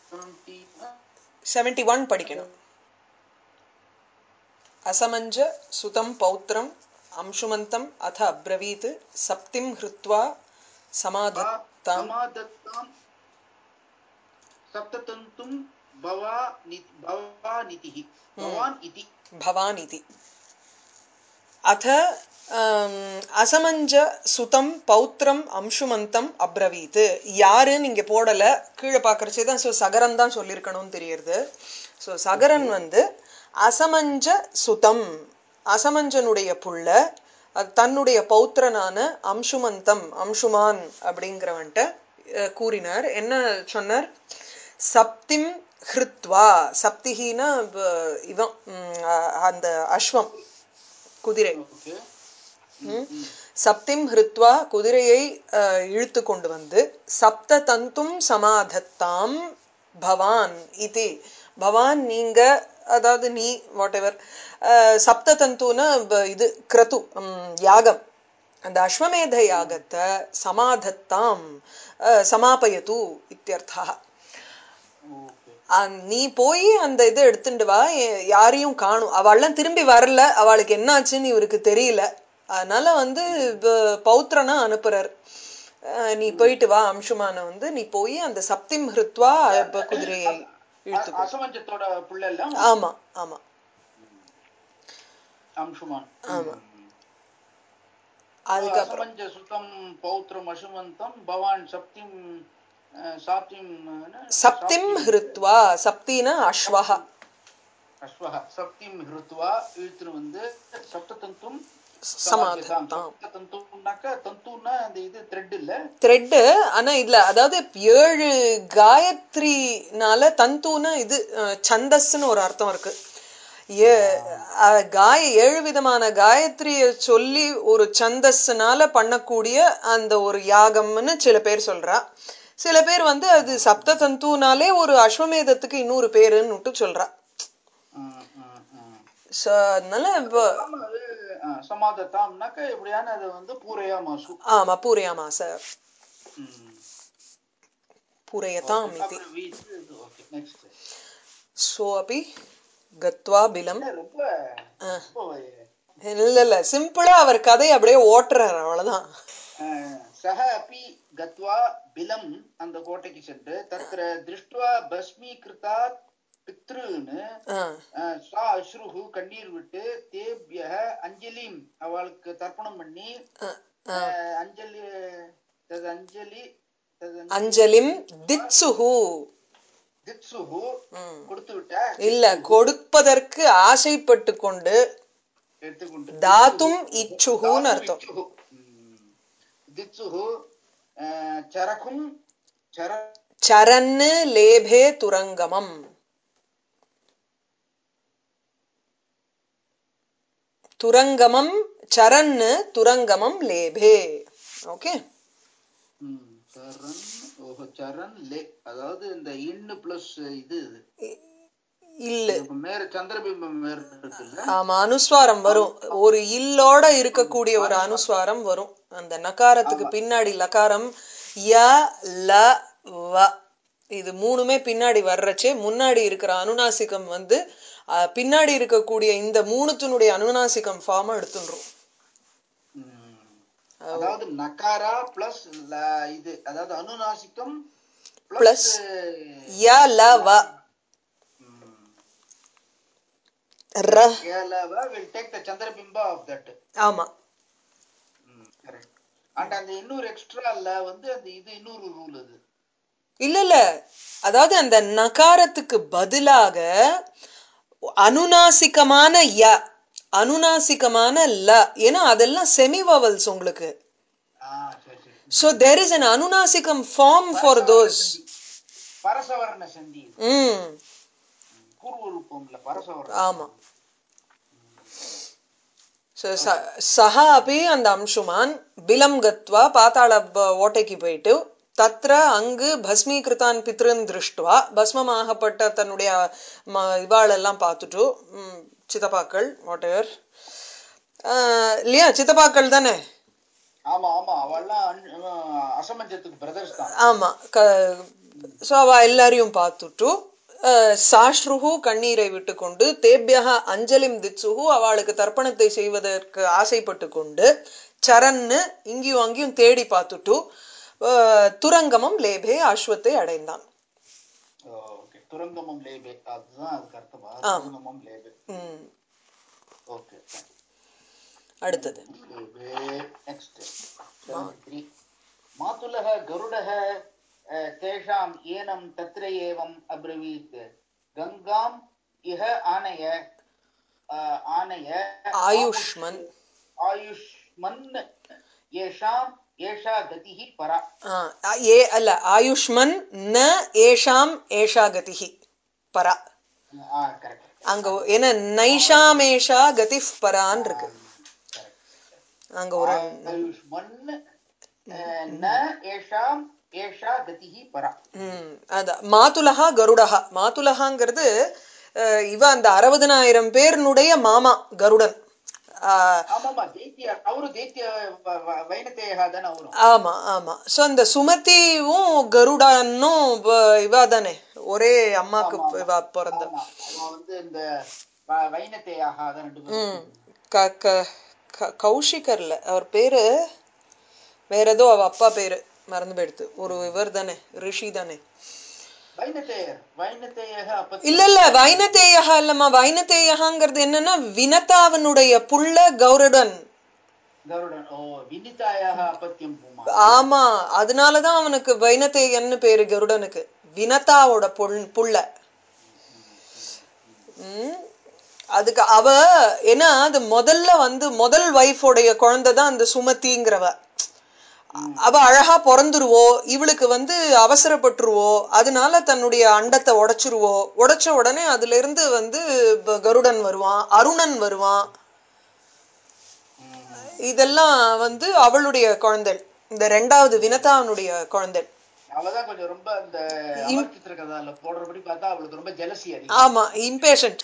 Twenty seventy one படிக்கணும் அசமஞ்ச சுதம் பௌத்திரம் அம்சுமந்தம் அத அப்ரவீத் சப்திம் ஹிருத்வா சமாதத்தாம் சமாதத்தாம் சப்ததந்தும் பவா நி- பவானிதிः பவான் இதி பவான் இதி அத ஆம், அசமஞ்ச சுதம் பௌத்திரம் அம்சுமந்தம் அப்ரவீத் யாருன்னு இங்க போடல கீழே பாக்குறச்சே தான் ஸோ சகரன் தான் சொல்லியிருக்கணும்னு தெரியுது ஸோ சகரன் வந்து அசமஞ்ச சுதம் அசமஞ்சனுடைய புள்ள அது தன்னுடைய பௌத்திரனான அம்சுமந்தம் அம்சுமான் அப்படிங்கிறவன்ட்ட அஹ், கூறினார் என்ன சொன்னார் சப்திம் ஹிருத்வா சப்திஹினா வ- இவன் ம், அ- அந்த அஸ்வம் குதிரை ஓகே சப்திம் ஹிருத்வா குதிரையை அஹ், இழுத்து கொண்டு வந்து சப்த தந்தும் சமாதத்தாம் பவான் இது பவான் நீங்க அதாவது நீ வாட் எவர் சப்த தந்துனா ப- இது கிரது ம், யாகம் அந்த அஸ்வமேத யாகத்தை சமாதத்தாம் அஹ், சமாபயது இத்தியர்த்தா ஓகே அஹ் நீ போய் அந்த இதை எடுத்துட்டு வா எ- யாரையும் காணும் அவள்லாம் திரும்பி வரல அவளுக்கு என்னாச்சுன்னு இவருக்கு தெரியல அதனால வந்து ப- பௌத்திரனா அனுப்புறார் அஹ் நீ போயிட்டு வா அம்சுமான வந்து நீ போய் அந்த சப்திம் ஹிருத்வா ப- குதிரையை இழுத்து அ- அசமஞ்சத்தோட பிள்ளை எல்லாம் ஆமா ஆமா அம்சுமான் ஆமா. ம். அதுக்கப்புறம் அசமஞ்ச சுத்தம் பௌத்திரம் அசுமந்தம் பவான் சப்திம் அஹ், சாப்திம் என்ன? சப்திம் ஹிருத்வா சப்தினா அஸ்வஹ அஸ்வஹ சப்திம் ஹிருத்வா இழுத்துன்னு வந்து சப்ததந்தும் சமாதத்தாம் சப்ததந்தும்னாக்கா தந்துன்னா அந்த இது த்ரெட் இல்ல த்ரெட்டு ஆனா இல்ல அதாவது ஏழு காயத்ரினால தந்துனா இது அஹ், சந்தஸ்ன்னு ஒரு அர்த்தம் இருக்கு ஏ அஹ், காய ஏழு விதமான காயத்ரிய சொல்லி ஒரு சந்தஸ்னால பண்ணக்கூடிய அந்த ஒரு யாகம்னு சில பேர் சொல்றா சில பேர் வந்து அது சப்த தந்துனாலே ஒரு அஸ்வமேதத்துக்கு இன்னொரு பேருன்னு சொல்றா ம், ம், ம். So, அதனால இப்ப ஆமா, அது அஹ், சமாதத்தாம்னாக்கா எப்படியான அது வந்து பூரையா மாசு ஆமா பூரையாமாச ம். பூரையதாம் Okay. இது அப்புறம் வீட்டு இது ஓகே நெக்ஸ்ட் சோபி கத்வா பிலம் ரொம்ப ரொம்ப இல்ல இல்ல சிம்பிளா அவர் கதை அப்படியே ஓட்டுறாரு அவ்வளவுதான் அஹ், சக அப்பி கத்வா பிலம் அந்த கோட்டைக்கு சென்று தத்ர திருஷ்டுவா பஸ்மீகிருதா பித்ருன்னு ஆஹ் அஹ், சா அஸ்ருஹு கண்ணீர் விட்டு தேபிய அஞ்சலிம் அவளுக்கு தர்ப்பணம் பண்ணி அஹ், அஹ், அஞ்சலி தது அஞ்சலி தது அஞ்சலிம் தித்சுஹு தித்சுஹு ம். கொடுத்து விட்ட இல்ல கொடுப்பதற்கு ஆசைப்பட்டு கொண்டு எடுத்துக்கொண்டு தாத்தும் இச்சுஹுன்னு அர்த்தம் இச்சுஹு. ம். தித்சுஹு அஹ், சரகும் சர சரன்னு லேபே துரங்கமம் துரங்கமம் சரன்னு துரங்கமம் லேபே ஓகே ம், சரண் ஓஹோ சரண் லே அதாவது இந்த இன்னு பிளஸ் இது இது இல்ல இப்ப மேல சந்திரபிம்பம் மேல இருக்குல்ல ஆமா அனுஸ்வாரம் வரும் ஒரு இல்லோட இருக்கக்கூடிய ஒரு அனுஸ்வாரம் வரும் அந்த நகாரத்துக்கு பின்னாடி லகாரம் ய ல வ இது மூணுமே பின்னாடி வர்றச்சே முன்னாடி இருக்கிற அனுநாசிகம் வந்து அஹ், பின்னாடி இருக்கக்கூடிய இந்த மூணுத்தினுடைய அனுநாசிகம் ஃபார்ம் எடுத்துன்றோம் ம். அதாவது நகாரா பிளஸ் இது அதாவது அனுநாசிகம் Plus பிளஸ் ய ல வ ர கேலவ வில் டேக் த சந்திரபிம்பா ஆஃப் தட் ஆமா கரெக்ட் அண்ட் அந்த இன்னொரு எக்ஸ்ட்ரா ல வந்து அந்த இது இன்னொரு ரூல் அது இல்ல இல்ல அதாவது அந்த நகாரத்துக்கு பதிலாக அனுநாசிகமான ய அனுநாசிகமான ல ஏன்னா அதெல்லாம் செமி வவல்ஸ் உங்களுக்கு ஆ சரி சரி so there is an anunasikam form for those பரசவர்ண சந்தி இது. ம் பூர்வ ரூபம்ல பரசவர்ண ஆமா So, ச- சஹா அப்படி அந்த அம்சுமான் பிலம் கத்வா பாத்தாள ப- ஓட்டைக்கு போயிட்டு தத்ர அங்கு பஸ்மீகிருதான் பித்ருன் திருஷ்டுவா பஸ்மமாகப்பட்ட தன்னுடைய ம- இவாளெல்லாம் பார்த்துட்டு ம், சித்தப்பாக்கள் வாட்டவர் இல்லையா சித்தப்பாக்கள் தானே ஆமா ஆமா அவெல்லாம் அன்- அவன் அசமஞ்சத்துக்கு பிரதர்ஸ் தான் ஆமா க சோ அவ எல்லாரையும் பார்த்துட்டு அஹ், சாஸ்ருஹு கண்ணீரை விட்டுக்கொண்டு தேபியக அஞ்சலிம் திட்சுஹு அவளுக்கு தர்ப்பணத்தை செய்வதற்கு ஆசைப்பட்டு கொண்டு சரன்னு இங்கேயும் அங்கேயும் தேடி பார்த்துட்டு அஹ், துரங்கமம் லேபே அஸ்வத்தை அடைந்தான் ஓகே துரங்கமம் லேபே அதுதான் அதுக்கு அர்த்தமா துரங்கமம் லேபே ம், ஓகே அடுத்தது नेक्स्ट् त्री मातुलः गरुडः अ, तेषाम् एनं तत्र एवम् अब्रवीत् गङ्गाम् इह आनय अ, आनय ஆயுஷ்மன் आयुष्मन् येषाम् एषा गतिः परा ஆ, ஏ அல்ல ஆயுஷ்மன் ந ஏஷாம் ஏஷா கதிஹி பரா करेक्ट அங்க என்ன நைஷாமேஷா கதி பரான் இருக்கு அங்க ஒரு आयुष्मन् अ, न येषाम् एषा गतिः परा ம் அதான் மாதுலஹா கருடஹா மாதுலஹாங்கிறது அஹ், இவ அந்த அறுபதனாயிரம் பேர்னுடைய மாமா கருடன் ஆஹ், ஆமாமா தைத்திய அவரு தைத்திய வ- வ- வைனத்தேயா தானே அவரும் ஆமா ஆமா சோ அந்த சுமதியும் கருடன்னும் வ- இவா தானே ஒரே அம்மாக்கு ஆமா, ஆமா. இவா பிறந்த ஆமா அவன் வந்து இந்த வ- வைனத்தேயாக தான் ரெண்டு பேரும் ம் க க க- கௌஷிகர்ல அவர் பேரு வேற ஏதோ அவ அப்பா பேரு மறந்து போயிடுத்து ஒரு இவர் தானே ரிஷி தானே வைனத்தேயர் வைனத்தேயக அப்ப இல்ல இல்ல வைனதேயகா இல்லம்மா வைனதேயகாங்கிறது என்னன்னா வினதாவனுடைய புள்ள கௌரடன் கருடன் ஓ வினிதாயாக அப்பத்தியம் பூமா ஆமா அதனாலதான் அவனுக்கு வைனதேயன்னு பேரு கருடனுக்கு வினதாவோட புள் புள்ள ம். அதுக்கு அவ ஏன்னா அது முதல்ல வந்து முதல் ஒய்ஃபோடைய குழந்தை தான் அந்த சுமதிங்கிறவ அவ அழகா பிறந்துருவோ இவளுக்கு வந்து அவசரப்பட்டுருவோ அதனால தன்னுடைய அண்டத்தை உடைச்சிருவோ உடைச்ச உடனே அதுல இருந்து வந்து ப- கருடன் வருவான் அருணன் வருவான் இதெல்லாம் வந்து அவளுடைய குழந்தை இந்த ரெண்டாவது வினதாவனுடைய குழந்தை அவதான் கொஞ்சம் ரொம்ப இந்த அமர்த்திட்டு இருக்கிறதால போடுறபடி பார்த்தா அவளுக்கு ரொம்ப ஜெலசி அதிகம் ஆமா இம்பேஷண்ட்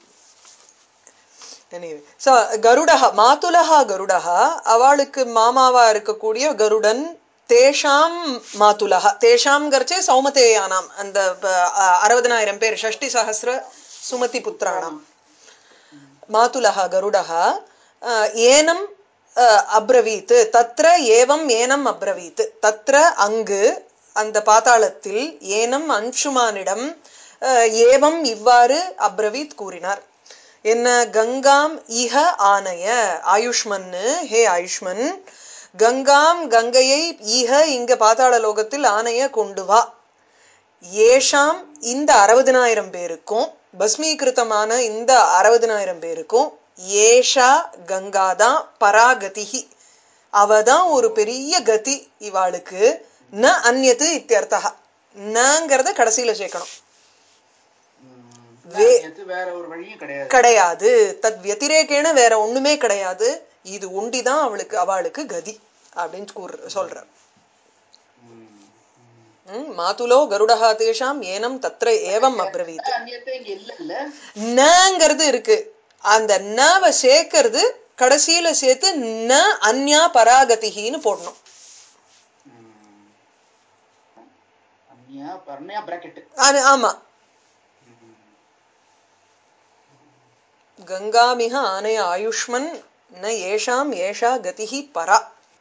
எனிவே சோ கருடஹ மாதுலஹா கருடஹா அவளுக்கு மாமாவா இருக்கக்கூடிய கருடன் தேஷாம் மாதுலஹா தேஷாம்ங்கிறச்சே சௌமதேயானாம் அந்த ப- அ- அறுபதனாயிரம் பேர் ஷஷ்டி சஹஸ்ர சுமதி புத்திராணாம் மாதுலஹ கருடஹ அஹ், ஏனம் அஹ், அப்ரவீத் தத்ர ஏவம் ஏனம் அப்ரவீத் தத்ர அங்கு அந்த பாதாளத்தில் ஏனம் அன்சுமானிடம் அஹ், ஏவம் இவ்வாறு அப்ரவீத் கூறினார் என்ன கங்காம் இஹ ஆனய ஆயுஷ்மன்னு ஹே ஆயுஷ்மன் கங்காம் கங்கையை ஈக இங்க பாதாள லோகத்தில் ஆணைய கொண்டு வா ஏஷாம் இந்த அறுபதனாயிரம் பேருக்கும் பஸ்மீகிருத்தமான இந்த அறுபதனாயிரம் பேருக்கும் ஏஷா கங்காதான் பராகதிஹி அவதான் ஒரு பெரிய கதி இவாளுக்கு ந அந்நது இத்தியர்த்தா நங்கிறத கடைசியில சேர்க்கணும் நேத்து வேற ஒரு வழியும் கிடையாது கிடையாது தத் வத்திரேகேன வேற ஒண்ணுமே கிடையாது இது ஒண்டிதான் அவளுக்கு அவளுக்கு கதி அப்படின்னு கூற சொல்ற ம். ம், மாதுலோ கருடஹா தேஷாம் ஏனம் தத்ர ஏவம் அப்ரவீத் அந்நியத்தை இங்க இல்ல இல்ல நங்கிறது இருக்கு அந்த நவ சேர்க்கறது கடைசியில சேர்த்து ந அந்யா பராகதிகின்னு போடணும் ம். அந்நியா அந்நியா பிராக்கெட் அது ஆமா கங்காமிக ஆனய ஆயுஷ்மன் ந ஏஷாம் ஏஷா கதிஹி பரா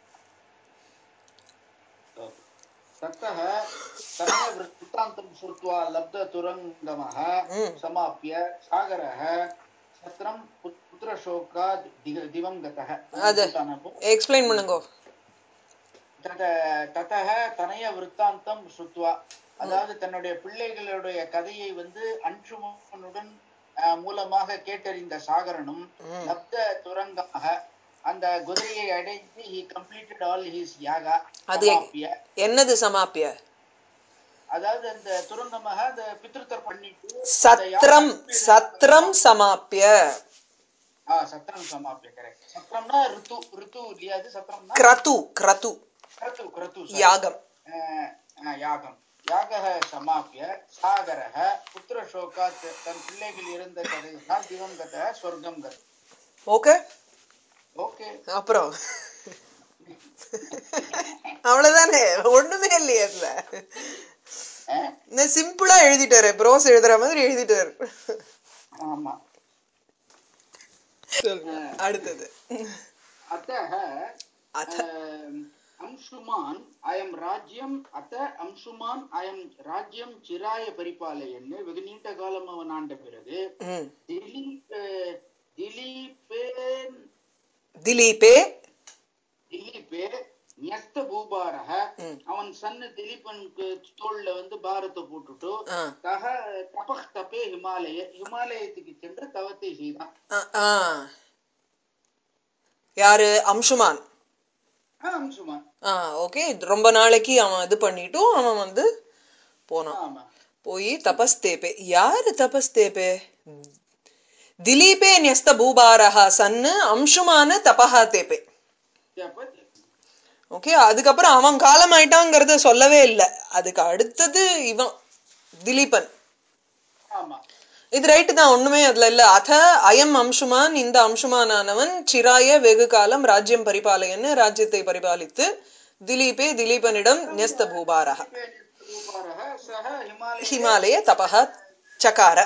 ततः तनय वृत्तान्तं श्रुत्वा लब्धतुरङ्गमः समाप्य सागरः छत्रं पुत्- पुत्रशोकात् दिग- दिवं गतः அது எக்ஸ்பிளைன் பண்ணுங்க தத- ததः தனய விருத்தாந்தம் சுத்வா அதாவது தன்னுடைய பிள்ளைகளுடைய கதையை வந்து அன்சுமனுடன் அஹ், மூலமாக கேட்டறிந்த சாகரனும் லப்த துரங்கமாக அந்த குதிரையை அடைந்து he completed all his yaga அது சமாப்பிய என்னது சமாப்பிய அதாவது அந்த துரங்கமாக அந்த பித்ருத்தர் பண்ணிட்டு அந்த சத்ரம் யாகம் சத்ரம் சமாப்பிய ஆ சத்திரம் சமாப்பிய கரெக்ட் சத்திரம்னா ரித்து ரித்து இல்லையா அது சத்திரம்னா கிரது கிரது கிரத்து கிரத்து sorry. யாகம் அஹ், அஹ், யாகம் யாகः சமாப்பிய சாகரः புத்திரசோகாத் தன் பிள்ளைகள் இருந்த கதையினால் திவம் கத சொர்க்கம் கத ஓகே ஓகே அப்புறம் அவ்வளவுதானே ஒண்ணுமே இல்லையே அதுல இந்த சிம்பிளா எழுதிட்டாரு ப்ரோஸ் எழுதுற மாதிரி எழுதிட்டாரு ஆமா சொல்லுங்க. அடுத்தது अतः அத अम्, अंशुमान् अयं राज्यम् अत अंशुमान् अयं राज्यं चिराय परिपालयन् வெகு நீண்ட காலம் அவன் ஆண்ட பிறகு ம். திலீப் அஹ், திலீபேன் திலீபே திலீபே நியஸ்த பூபாரக ம். அவன் சன்னு திலீபனுக்கு தோல்ல வந்து பாரத்தை போட்டுட்டு ஆ. தக தபஹ் தபே ஹிமாலய ஹிமாலயத்துக்கு சென்று தவத்தை செய்தான் ஆ, ஆ. யாரு அம்சுமான் ஆ, அம்சுமான் ஆ ஓகே ரொம்ப நாளைக்கு அவன் இது பண்ணிட்டும் அவன் வந்து போனான் ஆமா போய் தபஸ் தேப்பே யாரு தபஸ் தேப்பே திலீபே ன்யஸ்த பூபாரஹா சன்னு அம்சுமான தபஹா தேப்பே தேப்ப தேப்ப. ஓகே அதுக்கப்புறம் அவன் காலம் ஆயிட்டாங்கிறத சொல்லவே இல்லை அதுக்கு அடுத்தது இவன் திலீபன் ஆமா இது ரைட்டு தான் ஒண்ணுமே அதுல இல்ல அத அயம் அம்சுமான் இந்த அம்சுமானானவன் சிராய வெகு காலம் ராஜ்யம் பரிபாலயன்னு ராஜ்யத்தை பரிபாலித்து திலீபே திலீபனிடம் ன்யஸ்த பூபாரஹ रूपारः सः हिमालये ஹிமாலய தபஹ சகார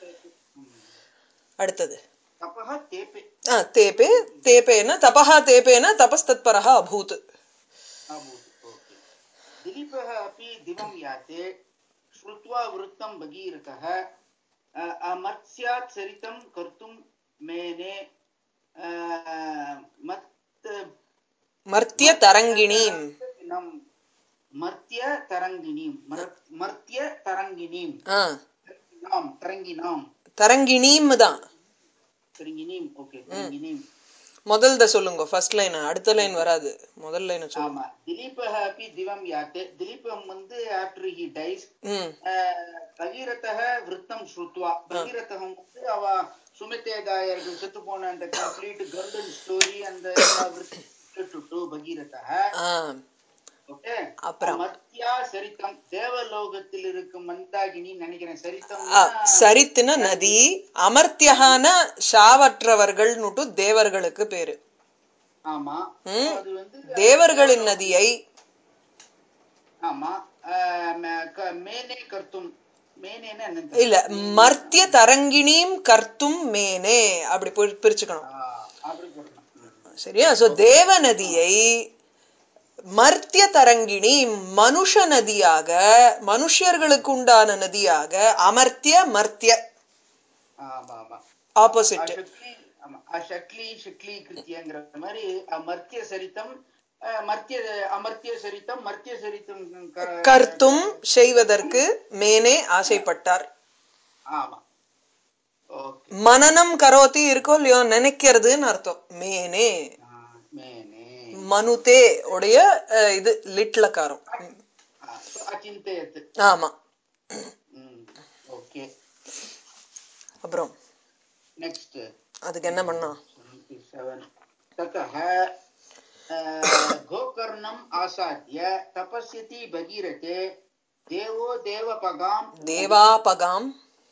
அடுத்தது तपः तेपे ஆ தேபே தேபேன தபஹா தேபேன தபஸ்தத்பரஹ அபூத் अभूत् ओके दिलीपः अपि दिवं याते श्रुत्वा वृत्तं भगीरथः अ, अमर्त्स्यात् सरितं कर्तुं मेने अ, मत् மர்த்திய தரங்கிணீம் நம் மர்த்திய தரங்கிணீம் மர்- மர்த்திய தரங்கிணீம் ஆ நாம் தரங்கினாம் தரங்கிணீம் தான் தரங்கினீம் ஓகே தரங்கினீம் முதல்த சொல்லுங்க ஃபர்ஸ்ட் லைன் அடுத்த லைன் வராது முதல் லைன் சொல்லுங்க ஆமா திலீபः अपि दिवं याते திலீபம் வந்து ஆஃப்டர் ஹி டைஸ் ம் பகீரதः விருத்தம் ஸ்ருத்வா பகீரதகம் வந்து அவ சுமித்தே தாயர்கள் செத்து போன அந்த கம்ப்ளீட் கருடன் ஸ்டோரி அந்த எல்லா விருத்தம் கேட்டுட்டு பகீரதः ஆ ஓகே அப்புறம்? மத்தியா சரித்தம் தேவலோகத்தில் இருக்கும் மந்தாகினி நினைக்கிறேன் சரித்தம் ஆ, சரித்தின நதி அமர்த்தியகான ஷாவற்றவர்கள்னுட்டு தேவர்களுக்கு பேரு ஆமா ம். அது வந்து தேவர்களின் நதியை ஆமா அஹ், ம- க- மேனே கர்த்தும் மேனேன்னா என்னன்னு இல்ல மர்த்திய தரங்கிணீம் கர்த்தும் மேனே அப்படி பிரி- பிரிச்சுக்கணும் ஆ, அப்படி போடணும் ம். சரியா சோ தேவ நதியை மர்த்திய தரங்கிணி மனுஷ நதியாக மனுஷர்களுக்கு உண்டான நதியாக அமர்த்திய மர்த்திய ஆமா ஆமா ஆப்போசிட் அஷக்லி ஆமா அஷக்லி ஷிக்லி கிருத்தியங்கிற மாதிரி அமர்த்திய சரித்தம் அஹ், மர்த்திய அமர்த்திய சரித்தம் மர்த்திய சரித்தம் க- கர்த்தும் செய்வதற்கு மேனே ஆசைப்பட்டார் ஆமா ஓகே மனநம் கரோதி இருக்கோ இல்லையோ நினைக்கிறதுன்னு அர்த்தம் மேனே மேனே மனுதே உடைய அஹ், இது லிட்லக்காரம் ஆ, so அச்சிந்தயத்து ஆமா ம் ஓகே அப்புறம் நெக்ஸ்ட் அதுக்கு என்ன பண்ணா 77 ततः अ, गोकर्णम् आसाद्य तपस्यति भगीरथे देवो देवपगां தேவாபகாம்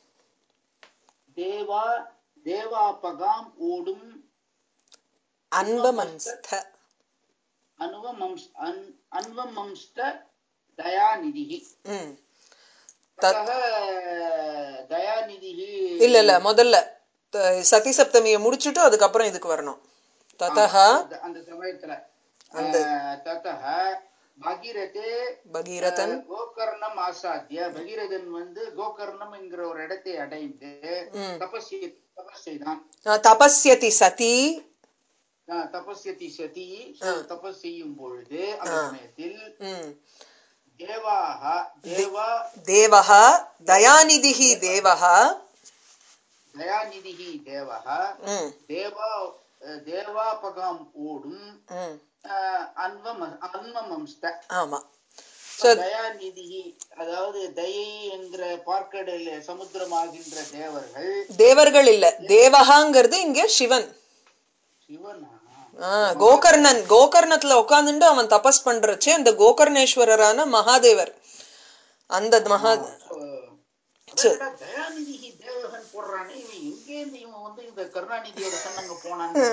देवा देवापगाम् ऊडुम् அன்பமன்ஸ்த अनुवमंस् अन्- अन्वमंस्त दयानिधिः ம் ततः दयानिधिः இல்ல இல்ல முதல்ல த- சதி சப்தமிய முடிச்சுட்டு அதுக்கப்புறம் இதுக்கு வரணும் ததஹா அந்த- அந்த சமயத்துல அஹ், ததः பகீரதே பகீரதன் அஹ், கோகர்ணம் ஆசாத்திய பகீரதன் வந்து கோகர்ணம் என்கிற ஒரு இடத்தை அடைந்து ம். தபஸ் தபஸ் செய்தான் அஹ், தபஸ்யதி சதி அஹ், தபஸ்யதி சதி தபஸ் செய்யும் பொழுது அந்த சமயத்தில் ம் தேவாக தேவா தேவஹா தயாநிதிஹி தேவஹா தயாநிதிஹி தேவः ம் தேவா அஹ், தேவாபகாம் ஓடும் ம் அஹ், அன்வம் அன்வமம்ஸ்த ஆமா தயாநிதி அதாவது தயை என்கிற பார்க்கடல் சமுத்திரமாகின்ற தேவர்கள் தேவர்கள் இல்ல தேவஹாங்கிறது இங்க சிவன் சிவனா ஆ, கோகர்ணன் கோகர்ணத்துல உட்கார்ந்துட்டு அவன் தபஸ் பண்றச்சு அந்த கோகர்ணேஸ்வரரான மகாதேவர் அந்த மகா அதோட தயாநிதி தேவகன் போடுறானே இவன் எங்கேருந்து இவன் வந்து இந்த கருணாநிதியோட சொன்னங்க போனான்னு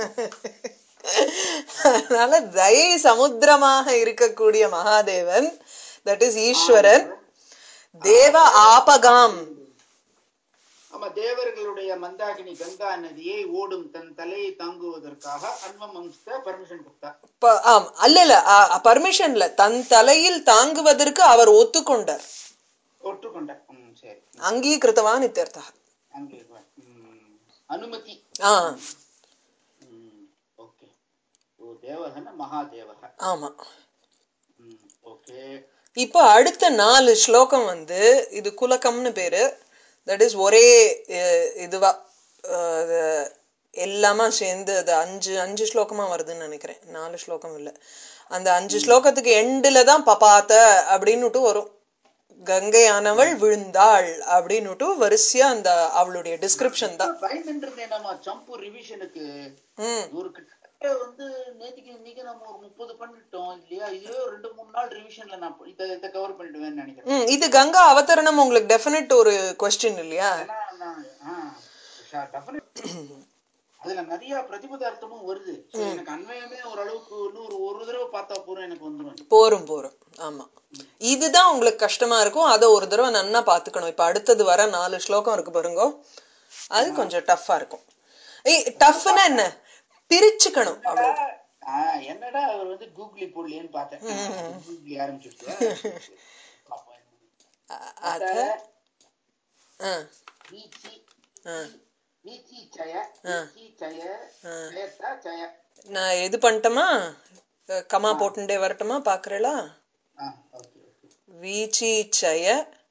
அதனால தயை சமுத்திரமாக இருக்கக்கூடிய மகாதேவன் தட் இஸ் ஈஸ்வரன் தேவ ஆபகாம் ஆமா தேவர்களுடைய மந்தாகினி கங்கா நதியை ஓடும் தன் தலையை தாங்குவதற்காக அன்வமம்ஸ்த பர்மிஷன் கொடுத்தா ப- ஆம் அல்ல இல்ல பர்மிஷன்ல தன் தலையில் தாங்குவதற்கு அவர் ஒத்துக்கொண்டார் ஒற்றுக்கொண்ட ம் சரி அங்கீகிருத்தவான் இத்தியர்த்தா அங்கே வா. ம், அனுமதி ஆ ம், ஓகே ஓ தேவகன மகாதேவக ஆமா ம், ஓகே இப்போ அடுத்த நாலு ஸ்லோகம் வந்து இது குலக்கம்னு பேரு தட் இஸ் ஒரே அஹ், இதுவா அஹ், அது எல்லாமா சேர்ந்து அது அஞ்சு அஞ்சு ஸ்லோகமா வருதுன்னு நினைக்கிறேன் நாலு ஸ்லோகம் இல்ல அந்த அஞ்சு ஸ்லோகத்துக்கு எண்டுல தான் பபாத்த அப்படின்னுட்டு வரும் கங்கையானவள் விழுந்தாள் அப்படின்னுட்டு வரிசையா அந்த அவளுடைய டிஸ்கிரிப்ஷன் தான் பயந்துட்டு இருந்தேன் நம்ம சம்பு ரிவிஷனுக்கு ம் ஒரு கிட்ட வந்து நேத்திக்கு இன்னைக்கு நம்ம ஒரு முப்பது பண்ணிட்டோம் இல்லையா இதுவே ஒரு ரெண்டு மூணு நாள் ரிவிஷன்ல நான் இத இதை கவர் பண்ணிடுவேன்னு நினைக்கிறேன் ம் இது கங்கா அவதரணம் உங்களுக்கு டெஃபினட் ஒரு கொஸ்டின் இல்லையா ஏன்னா நான் ஆ டெஃபினட் அதுல நிறைய பிரதிபதார்த்தமும் வருது So, எனக்கு அன்வயமே ஓரளவுக்கு இன்னும் ஒரு ஒரு தடவை பார்த்தா பூரா எனக்கு வந்துடும் போரும் போரும் ஆமா இதுதான் உங்களுக்கு கஷ்டமா இருக்கும் அதை ஒரு தடவை நன்னா பாத்துக்கணும் இப்ப அடுத்தது வர நாலு ஸ்லோகம் இருக்கு பாருங்க அது கொஞ்சம் டஃப்பா இருக்கும் ஏய் டஃப்னா என்ன பிரிச்சுக்கணும் அவ்வளவு ஆஹ் என்னடா அவர் வந்து கூகுளி போடலையேன்னு பார்த்தேன் கூகுளி ஆரம்பிச்சிருச்சு பாப்போம். அத ஆ, வீச்சி ஆ. வீச்சி சய வீச்சி சய ஜெயத்தா ஜய நான் இது பண்ணிட்டோமா கமா போட்டுட்டே வரட்டுமா பாக்குறீங்களா ஆ ஓகே ஓகே வீச்சீச்சய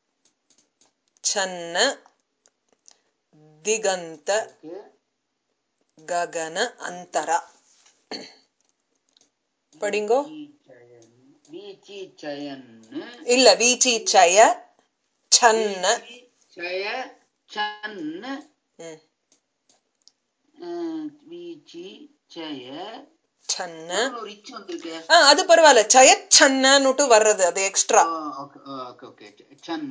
சன்ன திகந்த ஓகே ககன அந்தரா படிங்கோ வீச்சி சயன் இல்ல வீச்சீச்சய சன்ன சய சன் ம், வீச்சி சய சன்ன ஒரு இச்சு வந்திருக்கு ஆ அது பரவாயில்ல சயச்சன்னன்னுட்டு வர்றது அது எக்ஸ்ட்ரா ஓகே ஓகே ஓகே சன்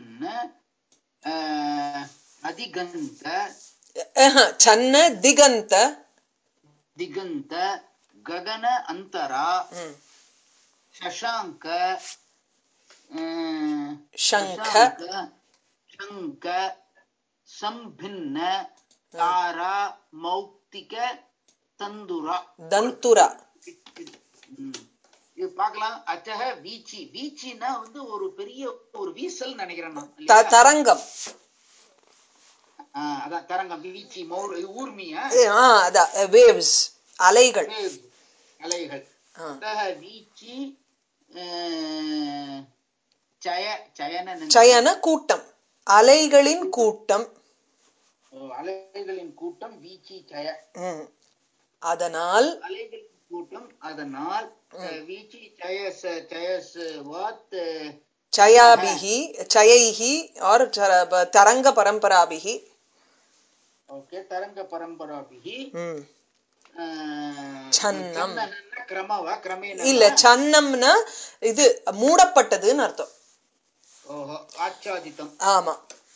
அதிகந்த சன்ன திகந்த ದಿಗಂತ ಗಗನ ಅಂತರ ம், ಶಶಾಂಕ ಆ, ಶಂಖ. ಶಶಾಂಕ, ಶಂಕ ಸಂಭಿನ್ನ ತಾರ ಮೌಕ್ತಿಕ ತಂದುರ தந்துரா ம். இது பார்க்கலாம் அச்சக வீச்சி வீச்சின்னா வந்து ஒரு பெரிய ஒரு வீசல் நினைக்கிறேன் நான் த- இல்லையா? தரங்கம் ஆ, அதான் தரங்கம் வீச்சி மௌர் இது ஊர்மியா ஆ அதான் வேவ்ஸ் அலைகள் waves, அலைகள் ஆ. அத்தக வீச்சி அஹ், சய சயன நெஞ்சு. சயன கூட்டம் அலைகளின் கூட்டம் ஓ, அலைகளின் கூட்டம் வீச்சி சய ம். அதனால் அலைகளின் கூட்டம் அதனால் அஹ், வீச்சி சயஸ் சயஸ் வாத் சயாபிகி சயைஹி ஆர் தரங்க பரம்பராபிகி ஓகே தரங்க பரம்பராபிகி ம். அஹ், சன்னம். சன்னன்னா கிரமவா கிரமேண இல்ல சன்னம்னா இது மூடப்பட்டதுன்னு அர்த்தம் ஓஹோ ஆச்சாதித்தம் ஆமா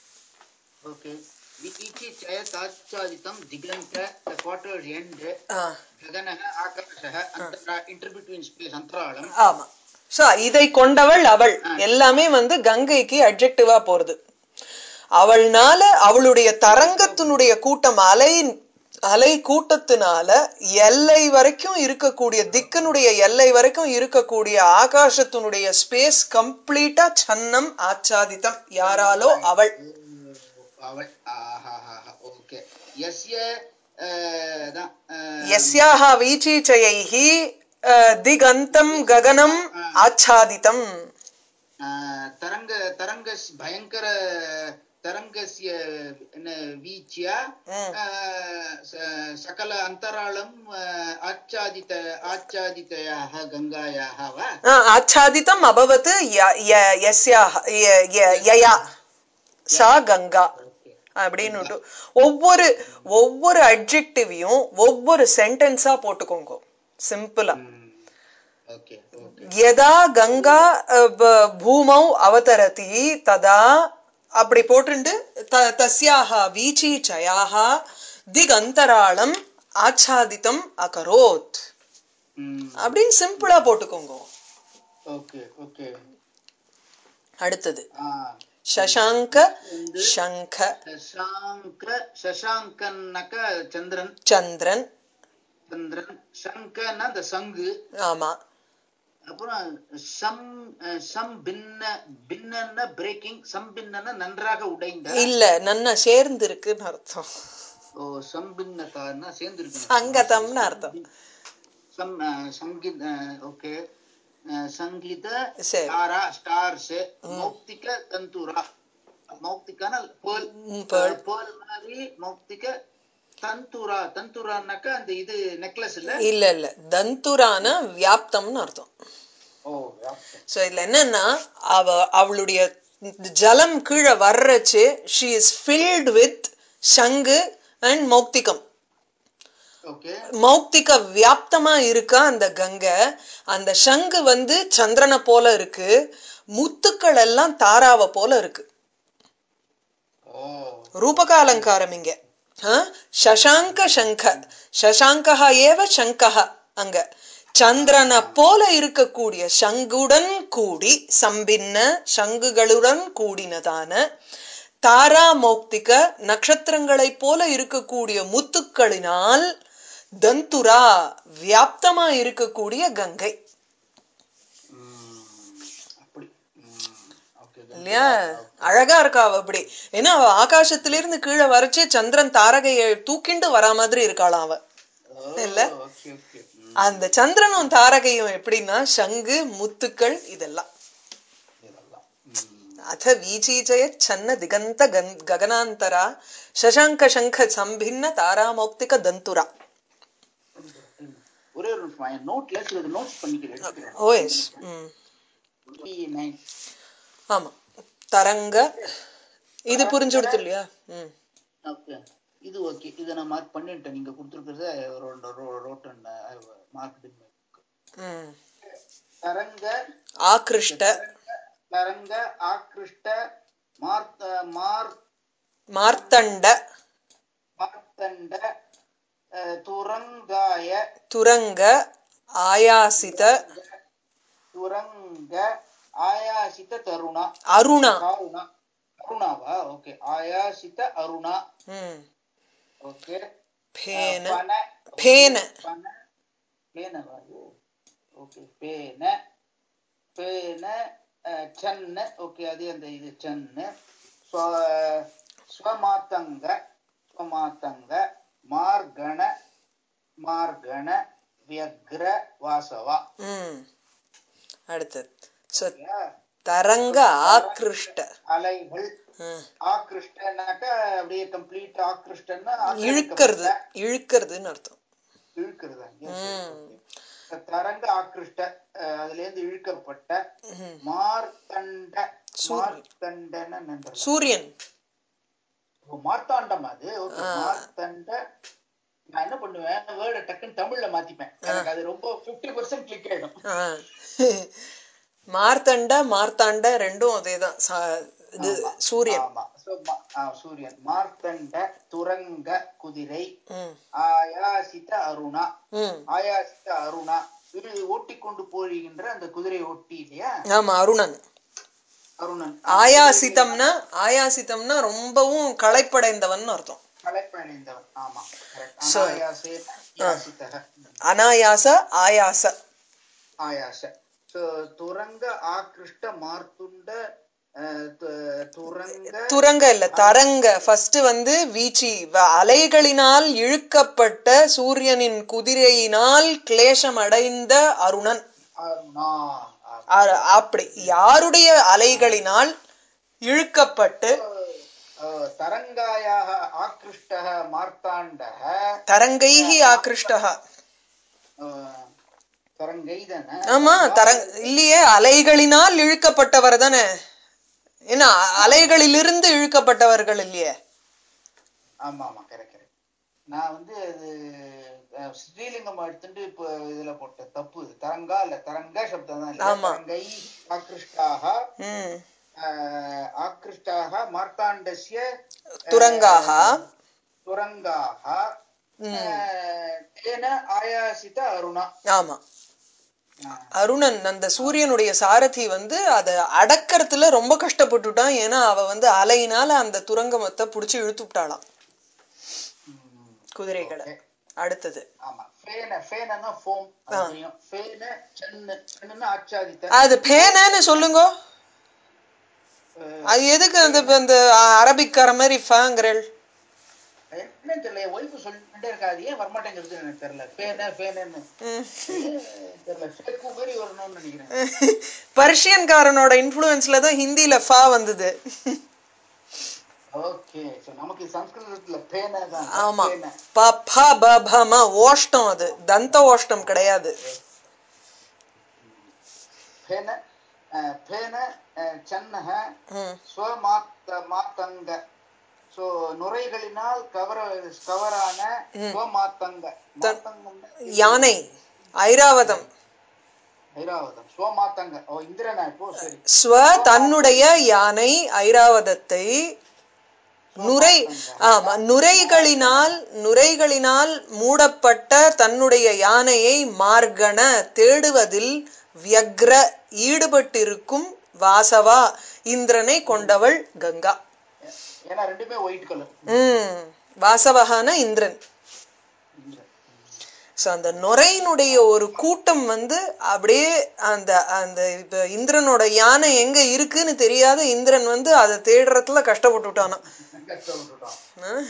ஓகே வீச்சி சய தாச்சாதித்தம் திகந்த the quarters end ஆ, गगनः आकाशः अन्तरा इंटर बिटवीन स्पेस अंतराளம் ஆமா சோ இதை கொண்டவள் அவள் எல்லாமே வந்து கங்கைக்கு அட்ஜெக்டிவா போறது அவள்னால அவளுடைய தரங்கத்தினுடைய கூட்டம் அலை அலை கூட்டத்தினால எல்லை வரைக்கும் இருக்கக்கூடிய திக்கனுடைய எல்லை வரைக்கும் இருக்கக்கூடிய ஆகாசத்தினுடைய ஸ்பேஸ் கம்ப்ளீட்டா சன்னம் ஆச்சாதித்தம் யாராலோ அவள் அவள் ஆஹாஹாஹா ஓகே யஸ்ய அஹ், தான், அஹ், यस्याः वीचीचयैः अ, दिगन्तं गगनम् आच्छादितम् அஹ், தரங்க தரங்க பயங்கர தரங்கஸ்ய என்ன வீச்சியா ம். அஹ், ச- சகல அந்தராளம் அஹ், ஆச்சாதித ஆச்சாதிதயாக கங்காயாக வா अ, आच्छादितम् अभवत् य- य- यस्याः य- य- यया सा கங்கா ஓகே அப்படின்னு ஒவ்வொரு ஒவ்வொரு அட்ஜெக்டிவையும் ஒவ்வொரு சென்டென்ஸா போட்டுக்கோங்க சிம்பிளா ஓகே ஓகே யதா கங்கா அ, ப- பூமௌ அவதரதி ததா அப்படி போட்டுண்டு த- தஸ்யாக வீச்சீச்சயாக திகந்தராளம் ஆச்சாதித்தம் அகரோத் ம் அப்படின்னு சிம்பிளா போட்டுக்கோங்க ஓகே ஓகே அடுத்தது ஆ சசாங்க வந்து சங்க சசாங்க சசாங்கன்னாக்க சந்திரன் சந்திரன் சந்திரன் சங்கன்னா அந்த சங்கு ஆமா அப்புறம் சம் அஹ், சம் பின்ன பின்னன்னா பிரேக்கிங் சம் பின்னன்னா நன்றாக உடைந்த இல்ல நன்னா சேர்ந்து இருக்குன்னு அர்த்தம் ஓ சம்பின்னதான்னா சேர்ந்து இருக்கு சங்கதம்னு அர்த்தம் சம் அஹ், சங்கீத ஓகே சங்கீத சரி தாரா ஸ்டார்ஸ் மௌக்திக தந்துரா மௌக்திகான பேர்ல் ம், pearl. பேர்ல் மாதிரி மௌக்திக தந்துரா தந்துரான்னாக்கா அந்த இது நெக்லஸ் இல்ல இல்ல இல்ல தந்துரான வியாப்தம்னு அர்த்தம் ஓ வியாப்தம். சோ இதுல என்னன்னா அவ அவளுடைய ஜலம் கீழே வர்றச்சு ஷி இஸ் ஃபில்ட் வித் சங்கு அண்ட் மௌக்திகம் ஓகே மௌக்திக வியாப்தமா இருக்கா அந்த கங்கை அந்த சங்கு வந்து சந்திரனை போல இருக்கு முத்துக்கள் எல்லாம் தாராவை போல இருக்கு ஓ ரூபக அலங்காரம் இங்க ஆ? சசாங்க சங்க சசாங்கா ஏவ சங்கஹ அங்க சந்திரனை போல இருக்கக்கூடிய சங்குடன் கூடி சம்பின்ன சங்குகளுடன் கூடினதான தாரா மௌக்திக நட்சத்திரங்களைப் போல இருக்கக்கூடிய முத்துக்களினால் தந்துரா வியாப்தமா இருக்கக்கூடிய கங்கை ம், அப்படி ஓகே இல்லையா அழகா இருக்கா அவ அப்படி ஏன்னா அவ ஆகாசத்திலிருந்து கீழே வரைச்சு சந்திரன் தாரகையை தூக்கிண்டு வரா மாதிரி இருக்காளாம் அவ இல்ல? ஓகே ஓகே அந்த சந்திரனும் தாரகையும் எப்படின்னா சங்கு முத்துக்கள் இதெல்லாம் இதெல்லாம் ம், அத வீச்சீச்சய சன்ன திகந்த கன் ககனாந்தரா சசாங்க சங்க சம்பின்ன தாராமௌக்திக தந்துரா ஒரே ஒரு நிமிஷம் என் நோட்ல சில நோட்ஸ் பண்ணிக்கிறேன் எடுத்துக்கிறேன் ஓஎஸ் ம் நைன் ஆமா தரங்க இது புரிஞ்சு கொடுத்து இல்லையா ம் ஓகே இது ஓகே இதை நான் மார்க் பண்ணிட்டேன் நீங்க கொடுத்துருக்கிறத ரோட்டன் மார்க் ம் தரங்க ஆக்ருஷ்ட தரங்க ஆக்ருஷ்ட மார்த்த மார் மார்த்தண்ட மார்த்தண்ட அஹ், துரங்காய துரங்க ஆயாசித துரங்க ஆயாசித தருணா அருணா அருணா அருணாவா ஓகே ஆயாசித அருணா ம் ஓகே பேன பன பேன பன பேனவா அது ஓகே பேன பேன அஹ், சன்ன ஓகே அது அந்த இது சன்ன ஸ்வ- ஸ்வமாத்தங்க ஸ்வமாத்தங்க மார்கண மார்கண வியக்ர வாசவா ம் அடுத்தது So, சரியா? தரங்க ஆக்ருஷ்ட அலைகள் ம். ஆக்ருஷ்டனாக்க அப்படியே கம்ப்ளீட் ஆக்ருஷ்டன்னா இழுக்கிறது ஆக்கிரமிக்கப்பட்ட, இழுக்கிறதுன்னு அர்த்தம் இழுக்கிறதா Yes, yes, ம். okay. தரங்க ஆக்ருஷ்ட அஹ், அதுல இருந்து இழுக்கப்பட்ட ம். மார்த்தண்ட சூரியன். மார்த்தண்டன்னு நன்றல சூரியன் மார்த்தாண்டம் அது ஓகே மார்த்தண்ட நான் என்ன பண்ணுவேன் வேர்டை டக்குன்னு தமிழ்ல மாத்திப்பேன் எனக்கு அது ரொம்ப 50% பர்சன்ட் கிளிக் ஆயிடும் ஆ. மார்த்தண்ட மார்த்தாண்ட ரெண்டும் அதேதான் சா- இது ஆமா. சூரியன் ஆமா So, மா- ஆ, சூரியன் மார்த்தண்ட துரங்க குதிரை ம். ஆயாசித அருணா ம். ஆயாசித அருணா இது ஓட்டி கொண்டு போகின்ற அந்த குதிரை ஒட்டி இல்லையா ஆமா அருணன் அருணன் ஆயாசிதம்னா ஆயாசிதம்னா ரொம்பவும் களைப்படைந்தவன் அர்த்தம் கலைப்படைந்தவன் ஆமா correct. So- அனாயாசேன யாசிதக அனாயாச ஆயாச ஆயாச So, துரங்க ஆக்ருஷ்ட மார்த்துண்ட அஹ், து- துரங்க துரங்க இல்ல தரங்க ஃபர்ஸ்ட் வந்து வீச்சி வ- அலைகளினால் இழுக்கப்பட்ட சூரியனின் குதிரையினால் கிளேசம் அடைந்த அருணன் அருணா அ- அப்படி யாருடைய அலைகளினால் இழுக்கப்பட்டு அஹ், தரங்காயாக ஆக்ருஷ்டः மார்த்தாண்டः தரங்கைஹி ஆக்ருஷ்டः அஹ், தரங்கை தானே ஆமா தரங் இல்லையே அலைகளினால் இழுக்கப்பட்டவர் தானே ஏன்னா அ- அலைகளிலிருந்து இழுக்கப்பட்டவர்கள் இல்லையே ஆமா ஆமா கரெக்ட் கரெக்ட் நான் வந்து அது அஹ், ஸ்ரீலிங்கம் எடுத்துட்டு இப்போ இதுல போட்டேன் தப்பு இது தரங்கா இல்ல தரங்க சப்தம் தான் இல்ல ஆமா. தரங்கை ஆக்ருஷ்டாக ம் அஹ், ஆக்ருஷ்டாக மார்த்தாண்டஸ்ய துரங்காக துரங்காக ம். அஹ், தேன ஆயாசித அருணா ஆமா அருணன் அந்த சூரியனுடைய சாரதி வந்து அத அடக்கறதுல ரொம்ப கஷ்டப்பட்டுட்டான் ஏன்னா அவ வந்து அலையினால அந்த துரங்கமத்தை புடிச்சு இழுத்து விட்டாளாம் ம். குதிரைகளை அடுத்தது ஆமா ஃபேன ஃபேனன்னா ஃபோம் அது தெரியும் ஃபேன சென்னு சென்னுன்னா ஆச்சாதித்த அது பேனன்னு சொல்லுங்க அஹ், அது எதுக்கு அந்த அந்த அரபிக்கார மாதிரி ஃபேங்கிறல் என்னன்னு தெரியல என் ஒய்ஃபு சொல்லிட்டே இருக்காது ஏன் வரமாட்டேங்கிறது எனக்கு தெரியல ஃபேன ஃபேனன்னு ஏன் தெரியல ஃபேக்கு மாதிரி வரணும்னு நினைக்கிறேன் பர்ஷியன்காரனோட இன்ஃப்ளூயன்ஸ்ல தான் ஹிந்தில ஃபா வந்தது ஓகே சோ நமக்கு சம்ஸ்கிருதத்துல பேன தான் ஆமா பேன ப ப ப ப ம ஓஷ்டம் அது தந்த ஓஷ்டம் கிடையாது பேன அஹ், பேன அஹ், சென்னக ம். ஸ்வமாத்த மாத்தங்க சோ நுரைகளினால் கவர கவரான ஸ்வமாத்தங்க மாத்தங்கம்னா யானை ஐராவதம் ஐராவதம் ஸ்வமாத்தங்க ஓ இந்திரனா இப்போ சரி ஸ்வ தன்னுடைய யானை ஐராவதத்தை நுரை ஆமா நுரைகளினால் நுரைகளினால் மூடப்பட்ட தன்னுடைய யானையை மார்கண தேடுவதில் வியக்ர ஈடுபட்டிருக்கும் வாசவா இந்திரனை கொண்டவள் கங்கா ஏன்னா ரெண்டுமே ஒயிட் கலர் உம் வாசவகான இந்திரன் சோ அந்த நுரையினுடைய ஒரு கூட்டம் வந்து அப்படியே அந்த அந்த இப்ப இந்திரனோட யானை எங்க இருக்குன்னு தெரியாத இந்திரன் வந்து அதை தேடுறதுல கஷ்டப்பட்டுட்டானா கஷ்டப்பட்டுட்டோம் ஆஹ்.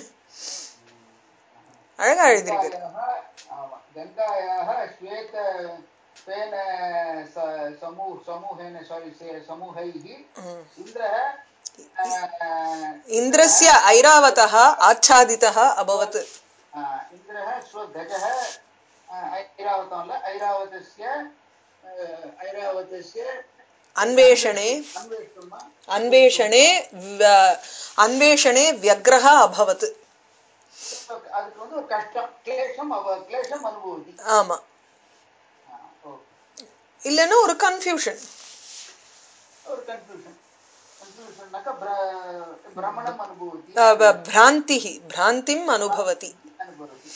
அழகா எழுதியிருக்கு गङ्गायाः आमा, गङ्गायाः श्वेत स्वेन स- समू समूहेन सारि समूहैः इन्द्रः अ, இந்திரஸ்ய ஐராவதः ஆச்சாதிதः அபவத் अ, इन्द्रः स्वगजः अ, ऐरावतं ल ऐरावतस्य अ, ऐरावतस्य அன்வேஷணே अन्वेषणं அன்வேஷணே வ- அன்வேஷணே வியக்ரஹ அபவத் அதுக்கு வந்து ஒரு கஷ்டம் கிளேஷம் அவ கிளேஷம் அனுபவதி ஆமா ஆ, ஓகே இல்லைன்னா ஒரு கன்ஃபியூஷன் ஒரு கன்ஃபியூஷன் கன்ஃபியூஷன்னாக்கா பிரமணம் அனுபவதி பிராந்தி பிராந்திம் அனுபவதி அனுபவதி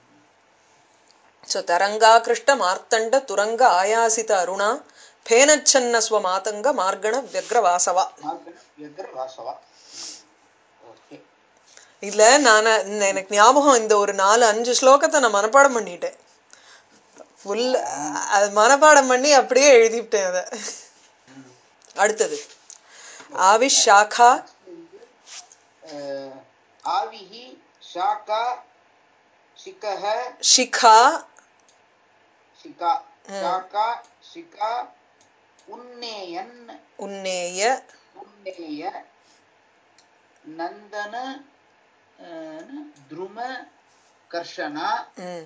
ಸೊ ತರಂಗಾಕೃಷ್ಟ ಮಾರ್ತಂಡ ತುರಂಗ ಆಯಾಸಿತ ಅರುಣ ಫೇನಚ್ಛನ್ನ ಸ್ವಮಾತಂಗ ಮಾರ್ಗಣ ವ್ಯಗ್ರ ವಾಸವ மார்கன எதிர வாசவா ஓகே இல்ல நான் எனக்கு ஞாபகம் இந்த ஒரு நாலு அஞ்சு ஸ்லோகத்தை நான் மனப்பாடம் பண்ணிட்டேன் ஃபுல் அது மனப்பாடம் பண்ணி அப்படியே எழுதிவிட்டேன் அத அடுத்தது ஆவிஷ் சாக்கா ஆவிஹி ஷாக்கா சிக்கஹ ಶಿಖಾ சிகா ஷாக்கா சிகா உன்னேயன் ಉನ್ನೇಯ உன்னேய நந்தன அஹ், துரும கர்ஷனா ಹ್ಮ್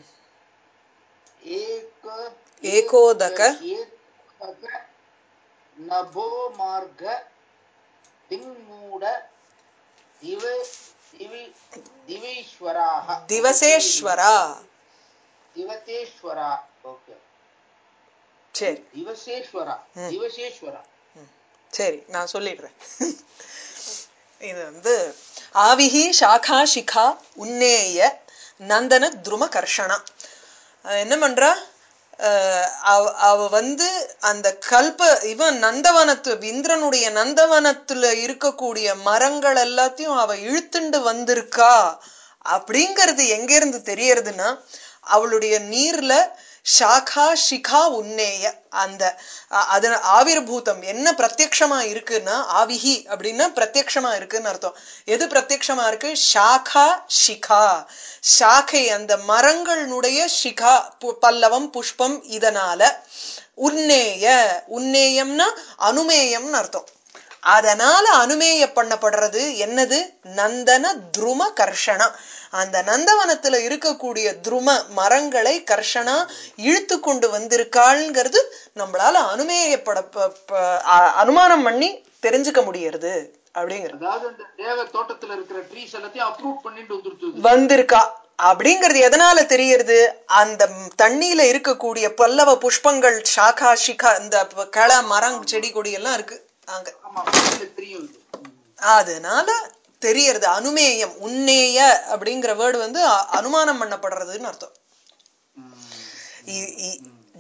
ಏಕ ಏಕೋದಕ ಏಕೋದಕ ನಭೋ ಮಾರ್ಗ ದಿङ्ಮೂಢ ದಿವ ದಿವಿ ದಿವೀಶ್ವರಾಹ ದಿವಸೇಶ್ವರ ದಿವತೇಶ್ವರ ಓಕೆ சரி ದಿವಸೇಶ್ವರ ದಿವಸೇಶ್ವರ சரி நான் சொல்லிடுறேன் இது வந்து ஆவிஹி சாகா சிகா உன்னேய நந்தன துரும கர்ஷனா அவ என்ன பண்றா அஹ் அவ அவ வந்து அந்த கல்ப இவன் நந்தவனத்து இந்திரனுடைய நந்தவனத்துல இருக்கக்கூடிய மரங்கள் எல்லாத்தையும் அவ இழுத்துண்டு வந்திருக்கா அப்படிங்கிறது எங்க இருந்து தெரியறதுன்னா அவளுடைய நீர்ல ஷாகா ஷிகா உன்னேய அந்த அ- அது ஆவிர்பூதம் என்ன பிரத்யக்ஷமா இருக்குன்னா ஆவிஹி அப்படின்னா பிரத்யக்ஷமா இருக்குன்னு அர்த்தம் எது பிரத்யக்ஷமா இருக்கு ஷாகா ஷிகா ஷாகை அந்த மரங்களுடைய ஷிகா பு- பல்லவம் புஷ்பம் இதனால உன்னேய உன்னேயம்னா அனுமேயம்னு அர்த்தம் அதனால அனுமேய பண்ணப்படுறது என்னது நந்தன துரும கர்ஷனா அந்த நந்தவனத்துல இருக்கக்கூடிய துரும மரங்களை கர்ஷனா இழுத்து கொண்டு வந்திருக்காள்ங்கிறது நம்மளால அனுமேயப்பட ப- ப- அ- அனுமானம் பண்ணி தெரிஞ்சுக்க முடியறது அப்படிங்கிறது அதாவது அந்த தேவ தோட்டத்துல இருக்கிற ட்ரீஸ் எல்லாத்தையும் அப்ரூவ் பண்ணிட்டு வந்துருச்சு வந்திருக்கா அப்படிங்கிறது எதனால தெரியறது அந்த ம் தண்ணியில இருக்கக்கூடிய பல்லவ புஷ்பங்கள் சாகா ஷிகா இந்த ப- களை மரம் செடி கொடி எல்லாம் இருக்கு அங்க ஆமா உங்களுக்கு தெரியும் இது ம். அதனால தெரியறது அனுமேயம் உன்னேய அப்படிங்கிற வேர்டு வந்து அ- அனுமானம் பண்ணப்படுறதுன்னு அர்த்தம் ம்.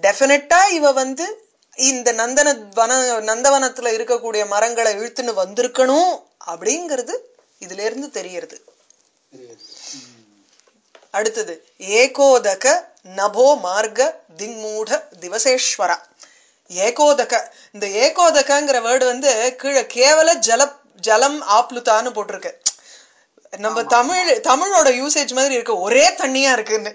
டெஃபினட்டா இவ வந்து இந்த நந்தன வன நந்தவனத்துல இருக்கக்கூடிய மரங்களை இழுத்துன்னு வந்திருக்கணும் அப்படிங்கிறது இதுல இருந்து தெரியறது தெரியுது ம். அடுத்தது ஏகோதக நபோ மார்க திங்மூட திவசேஸ்வரா ஏகோதக இந்த ஏகோதகங்கிற வேர்டு வந்து கீழே கேவல ஜல ஜலம் ஆப்லுதான்னு போட்டிருக்கு நம்ம தமிழ் தமிழோட யூசேஜ் மாதிரி இருக்கு ஒரே தண்ணியா இருக்குன்னு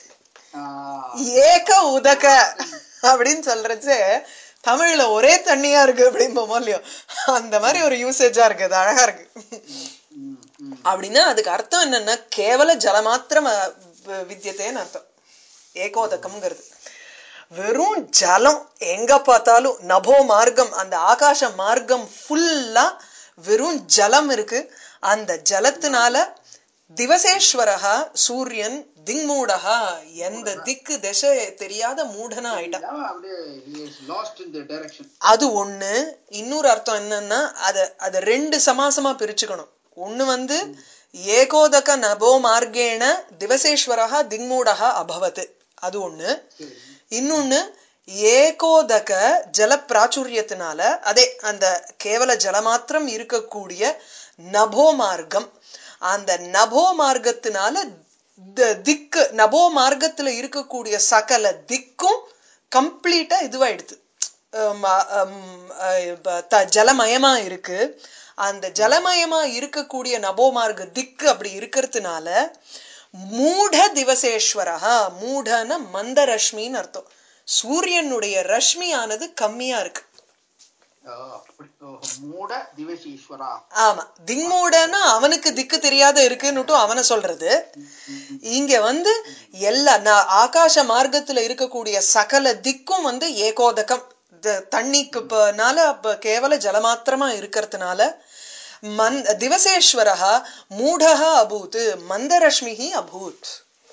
ஆஹ், ஏக உதக அப்படின்னு சொல்றது தமிழ்ல ஒரே தண்ணியா இருக்கு அப்படிம்போமோ இல்லையோ அந்த மாதிரி ஒரு யூசேஜா இருக்கு அது அழகா இருக்கு ம், ம். அப்படின்னா அதுக்கு அர்த்தம் என்னன்னா கேவல ஜலமாத்திரம் அஹ், வி- வித்தியதேன்னு அர்த்தம் ஏகோதகம்ங்கிறது வெறும் ஜலம் எங்க பார்த்தாலும் நபோ மார்க்கம் அந்த ஆகாச மார்க்கம் ஃபுல்லா வெறும் ஜலம் இருக்கு அந்த ஜலத்தினால திவசேஸ்வரஹா சூரியன் திங்மூடஹா எந்த திக்கு திசை தெரியாத மூடனா ஆயிட்டான் இல்லாம அப்படியே he is lost in the direction அது ஒண்ணு இன்னொரு அர்த்தம் என்னன்னா அத அத ரெண்டு சமாசமா பிரிச்சுக்கணும் ஒண்ணு வந்து ஏகோதக நபோ மார்க்கேண திவசேஸ்வரஹா திங்மூடஹா அபவத் அது ஒண்ணு சரி இன்னொன்னு ஏகோதக ஜல பிராச்சுரியத்தினால அதே அந்த கேவல ஜலமாத்திரம் இருக்கக்கூடிய நபோ மார்க்கம் அந்த நபோ மார்க்கத்தினால த- திக்கு நபோ மார்க்கத்துல இருக்கக்கூடிய சகல திக்கும் கம்ப்ளீட்டா இதுவாயிடுது அம், அம், அஹ், ப- த- ஜலமயமா இருக்கு அந்த ஜலமயமா இருக்கக்கூடிய நபோமார்க்க திக்கு அப்படி இருக்கிறதுனால மூட திவசேஸ்வரஹா மூடன மந்த ரஷ்மின்னு அர்த்தம் சூரியனுடைய ரஷ்மியானது கம்மியா இருக்கு ஆ, அப்படி ஓ, மூட திவசீஸ்வரா ஆமா திங்மூடன்னா அவனுக்கு திக்கு தெரியாத இருக்குன்னுட்டும் அவனை சொல்றது இங்க வந்து எல்லா ந- ஆகாச மார்க்கத்துல இருக்கக்கூடிய சகல திக்கும் வந்து ஏகோதகம் த- தண்ணிக்கு பனால அப்ப கேவல ஜலமாத்திரமா இருக்கிறதுனால மந் திவசேஸ்வரஹா மூடஹா அபூத் மந்தரஷ்மிஹி அபூத்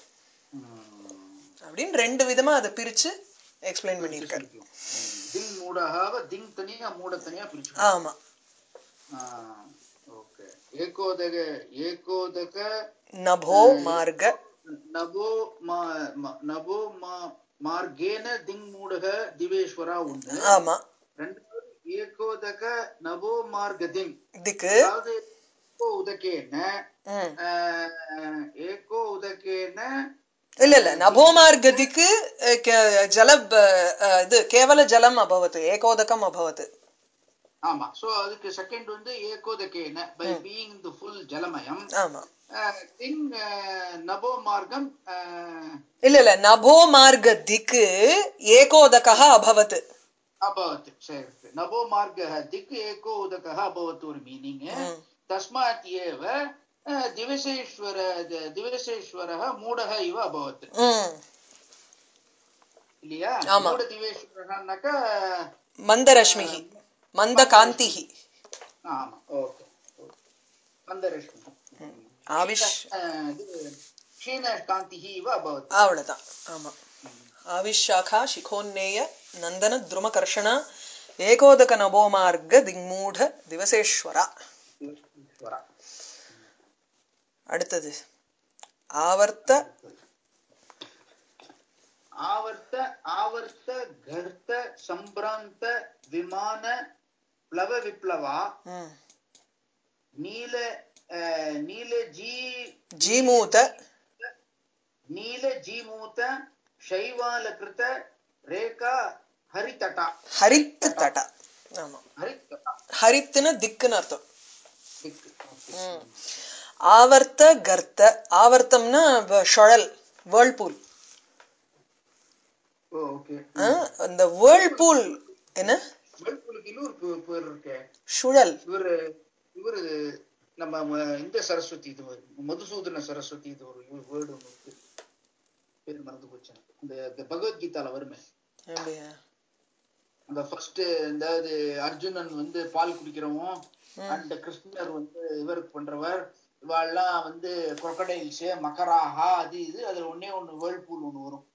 அப்படின்னு ரெண்டு விதமா அதை பிரிச்சு எக்ஸ்பிளைன் பண்ணியிருக்காரு திங் மூடகாவ திங் தனியா மூட தனியா பிரிச்சு ஆமா ஓகே ஏகோதக ஏகோதக நபோ மார்க நபோ மா- ம- நபோ மா- மார்கேன திங் மூடக திவேஸ்வரா ஒண்ணு ஆமா ரெண்டாவது ஏகோதக நபோ மார்க திங் திக்கு அதாவது ஏகோ உதகேன ம். ஆஹ், ஏகோ உதகேன இல்ல இல்ல நபோமார்கதிக்கு அஹ், கே- ஜல ப- அஹ், இது கேவல ஜலம் அபவத் ஏகோதகம் அபவத் ஆமா சோ அதுக்கு செகண்ட் வந்து ஏகோதகேன பை பீயிங் தி ஃபுல் ஜலமயம் ஆமா திங் நபோ மார்க்கம் இல்ல இல்ல நபோமார்க திக்கு ஏகோதகா அபவத் அபவத் சரி நபோ மார்க திக் ஏகோ உதகः அபவத் ஒரு மீனிங் தஸ்மாத் ஏவ அஹ், திவசேஸ்வர தி- திவசேஸ்வரः மூடக இவ அபவத் ம் இல்லையா ஆமா. மூட திவேஸ்வரனாக்க மந்தரஷ்மிஹி மந்த காந்திஹி ஆமா ஓகே மந்தரஷ்மி ஆவிஷ் அஹ், இது க்ஷீண காந்திஹி இவ அபவத் அவ்வளவுதான் ஆமா ஆவிஷாಖா ಶಿಖೋನ್ನೇಯ நந்தன ದ್ರುಮಕರ್ಷಣ ಏಕೋದಕ ನಭೋಮಾರ್ಗ ದಿಗ್ಮೂಢ ದಿವಸೇಶ್ವರ திவேஸ்வரா அடுத்தது ஆவர்த்த ಆವರ್ತ ಆವರ್ತ ಘರ್ತ ಸಂಭ್ರಾಂತ ವಿಮಾನ ಪ್ಲವ ವಿಪ್ಲವ ம், ನೀಲ ಆ, ನೀಲ ಜೀ ಜೀಮೂತ ನೀಲ ಜೀಮೂತ ಶೈವಾಲಕೃತ ರೇಖಾ ಹರಿತಟ ஹரித்து தட ஆமா ಹರಿತಟ ஹரித்துன்னு திக்குன்னு அர்த்தம் ದಿಕ್ಕು. Okay. ம். ஆவர்த்த கர்த்த ஆவர்த்தம்னா வ- சுழல் வேர்ல்பூல் ஓ ஓகே அந்த வேர்ல்பூல் என்ன வெள்புலுக்கு இன்னொரு பே- பேர் இருக்கே சுழல் இவரு இவரு நம்ம ம- இந்த சரஸ்வதி இது மதுசூதன சரஸ்வதி இது ஒரு வேர்டு ஒன்று இருக்கு பேர் மறந்து போச்சு எனக்கு. இந்த இந்த பகவத்கீதால வருமே அப்படியா அந்த ஃபர்ஸ்ட் அதாவது அர்ஜுனன் வந்து பால் குடிக்கிறவன் அண்ட் கிருஷ்ணர் வந்து இவருக்கு பண்றவர் இவாள்லாம் வந்து crocodiles மக்கராஹா அது இது அதுல ஒண்ணே ஒண்ணு வேர்ல்பூல் ஒண்ணு வரும்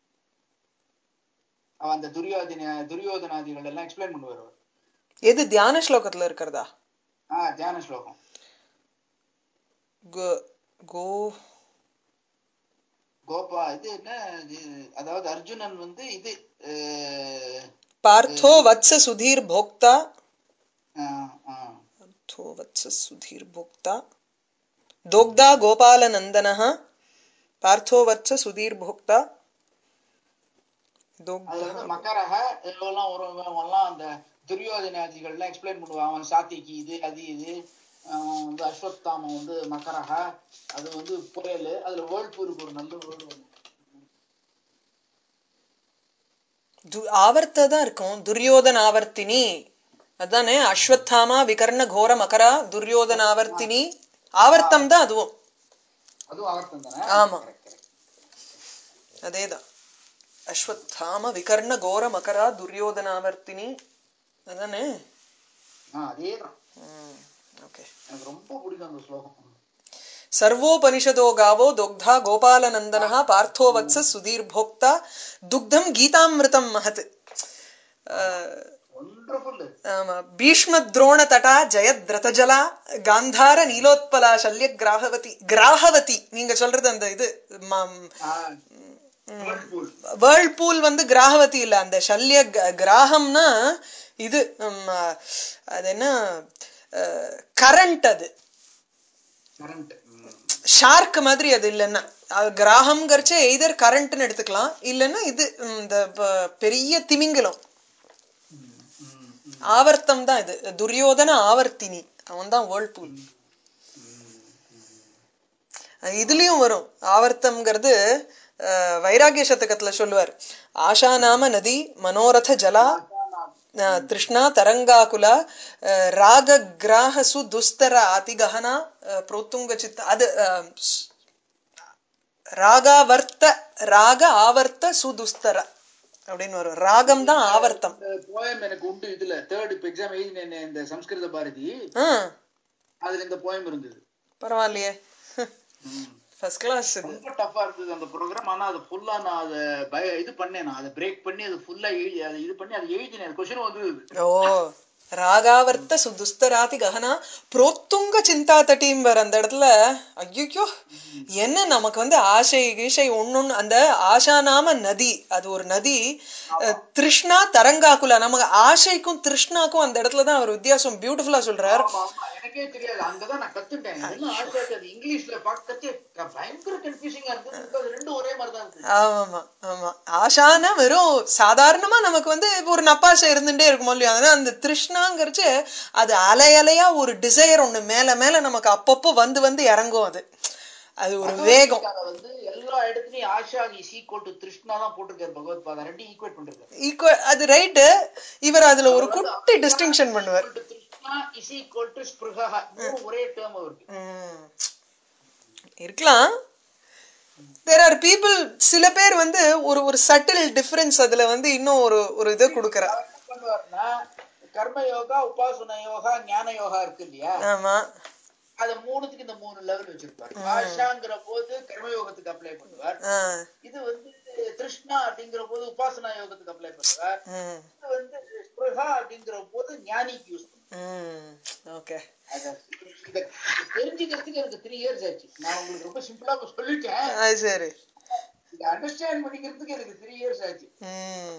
அவன் அந்த துரியோதன துரியோதனாதிகள் எல்லாம் எக்ஸ்பிளைன் பண்ணுவார் அவர் எது தியான ஸ்லோகத்துல இருக்கிறதா ஆஹ் தியான ஸ்லோகம் கோ- கோ கோபா இது என்ன இது, அதாவது அர்ஜுனன் வந்து இது அஹ், பார்த்தோ வத்ச சுதீர் போக்தா அஹ், அஹ், பார்த்தோ வத்ச சுதீர் போக்தா दोग्धा गोपालनन्दनः पार्थो वत्स सुधीर भोक्ता அதுல दोग्धा வந்து மக்கரக இதெல்லாம் ஒரு எல்லாம் அந்த துரியோதனாதிகள்லாம் எக்ஸ்பிளைன் பண்ணுவான் அவன் சாத்திக்கு இது அது இது அவன் வந்து அஸ்வத்தாமன் வந்து மக்கரக அது வந்து புயல் அதுல வேர்ல்பூருக்கு ஒரு நல்ல வேர்டு ஒண்ணு து- ஆவர்த்த தான் இருக்கும் துரியோதன ஆவர்த்தினி அதானே அஸ்வத்தாமா விகர்ண கோர மகரா துரியோதன ஆவர்த்தினி ஆவர்த்தம் தான் அதுவும் அதுவும் அவர்த்தம் தானே ஆமா. Correct, correct. அதேதான் அஸ்வத்தாம விகர்ண கோர மகரா துரியோதன ஆவர்த்தினி அதானே ஆ அதேதான் ஓகே எனக்கு ரொம்ப பிடிக்கும் அந்த ஸ்லோகம் सर्वोपनिषदो गावो दोग्धा गोपालनन्दनः पार्थो वत्स सुधीर भोक्ता दुग्धं गीतामृतं महत् ஒண்டர்ஃபுல் ஆமா பீஷ்ம துரோண தடா ஜெயத்ரதஜலா காந்தார நீலோத்பலா சல்ய கிராகவதி கிராகவதி நீங்க சொல்றது அந்த இது வேர்ல்பூல் வேர்ல்பூல் வந்து கிராகவதி இல்ல அந்த சல்ய க- கிராகம்னா இது ம், அது என்ன கரண்ட் அது கரண்ட் ஷார்க் மாதிரி அது இல்லைன்னா அது கிராகம்ங்கிறச்சே எய்தர் கரண்ட்னு எடுத்துக்கலாம் இல்லைன்னா இது ம், இந்த ப- பெரிய திமிங்கலம் ஆவர்த்தம் தான் இது துரியோதன ஆவர்த்தினி அவன் தான் வேர்ல்பூல் இதுலயும் வரும் ஆவர்த்தம்ங்கிறது அஹ், வைராகிய சதகத்துல சொல்லுவார் ஆஷா நாம நதி மனோரத ஜலா அஹ், திருஷ்ணா தரங்காகுலா அஹ், ராக கிராக சுதுஸ்தர அதிகஹனா அஹ், புரோத்துங்க சித்த அது அஹ், ஸ்- ராகாவர்த்த ராக ஆவர்த்த சுதுஸ்தர அப்படின்னு வரும் ராகம் தான் ஆவர்த்தம் போயம் எனக்கு உண்டு இதுல தேர்ட் இப்ப எக்ஸாம் எழுதினேன் இந்த சம்ஸ்கிருத பாரதி ஆ அதுல இந்த போயம் இருந்தது பரவாயில்லையே ம். ஃபர்ஸ்ட் கிளாஸ் இது ரொம்ப டஃபா இருந்தது அந்த ப்ரோக்ராம் ஆனா அது ஃபுல்லா நான் அதை பய இது பண்ணேன் நான் அதை பிரேக் பண்ணி அது ஃபுல்லா எழுதி அதை இது பண்ணி அதை எழுதினேன் கொஸ்டின் வந்தது ஓ ராகாவர்த்த சுதுஸ்தராதி ககனா புரோத்துங்க சிந்தா தட்டியும் வர அந்த இடத்துல ஐயோ என்ன நமக்கு வந்து ஆசை கீசை ஒன்னொன்னு அந்த ஆஷா நாம நதி அது ஒரு நதி அஹ், திருஷ்ணா தரங்காக்குலா நமக்கு ஆசைக்கும் திருஷ்ணாக்கும் அந்த இடத்துல தான் அவர் வித்தியாசம் பியூட்டிஃபுல்லா சொல்றார் ஆமா ஆமா எனக்கே தெரியாது அங்கதான் நான் கத்துட்டேன் என்ன ஆசை அது இங்கிலீஷ்ல பார்க்கறதே க- பயங்கர கன்ஃபியூசிங்கா இருந்தது because ரெண்டும் ஒரே மாதிரி தான் இருந்துச்சு ஆமா ஆமா ஆஷானா வெறும் சாதாரணமா நமக்கு வந்து ஒரு நப்பாசை இருந்துட்டே இருக்கும் இல்லையா அதனால அந்த திருஷ்ணாங்கிறச்சு அது அலை அலையா ஒரு டிசைர் ஒண்ணு மேல மேல நமக்கு அப்பப்போ வந்து வந்து இறங்கும் அது அது ஒரு வேகம் பகவத்கீதால வந்து எல்லா இடத்துலயும் ஆஷா இஸ் ஈக்குவல் டு திருஷ்ணா தான் போட்டிருக்காரு பகவத் பாதா ரெண்டையும் ஈக்குவேட் பண்ணிருக்காரு ஈக்குவல் அது ரைட்டு இவர் அதுல ஒரு குட்டி டிஸ்டிங்ஷன் பண்ணுவார் திருஷ்ணா இஸ் ஈக்குவல் டு ஸ்பிருகா மூணும் ஒரே டேர்ம் அவருக்கு ம். இருக்கலாம் தேர் ஆர் பீப்புள் சில பேர் வந்து ஒரு ஒரு சட்டில் டிஃபரன்ஸ் அதுல வந்து இன்னும் ஒரு ஒரு இதை கொடுக்கற அவர் என்ன பண்ணுவாருன்னா கர்ம யோகா உபாசன யோகா ஞான யோகா இருக்கு இல்லையா ஆமா அத மூணுத்துக்கு இந்த மூணு லெவல் வச்சிருப்பாரு ஆஷாங்கிற போது கர்மயோகத்துக்கு அப்ளை பண்ணுவார் ஆ, இது வந்து திருஷ்ணா அப்படிங்கிற போது உபாசனா யோகத்துக்கு அப்ளை பண்ணுவார் ம், இது வந்து ஸ்பிருகா அப்படிங்கிற போது ஞானிக்கு யூஸ் பண்ணுவார் ம், ஓகே அத இத தெரிஞ்சுக்கிறதுக்கு எனக்கு த்ரீ இயர்ஸ் ஆச்சு நான் உங்களுக்கு ரொம்ப சிம்பிளா இப்ப சொல்லிட்டேன் அது சரி இதை அண்டர்ஸ்டாண்ட் பண்ணிக்கிறதுக்கு எனக்கு த்ரீ இயர்ஸ் ஆச்சு ம்.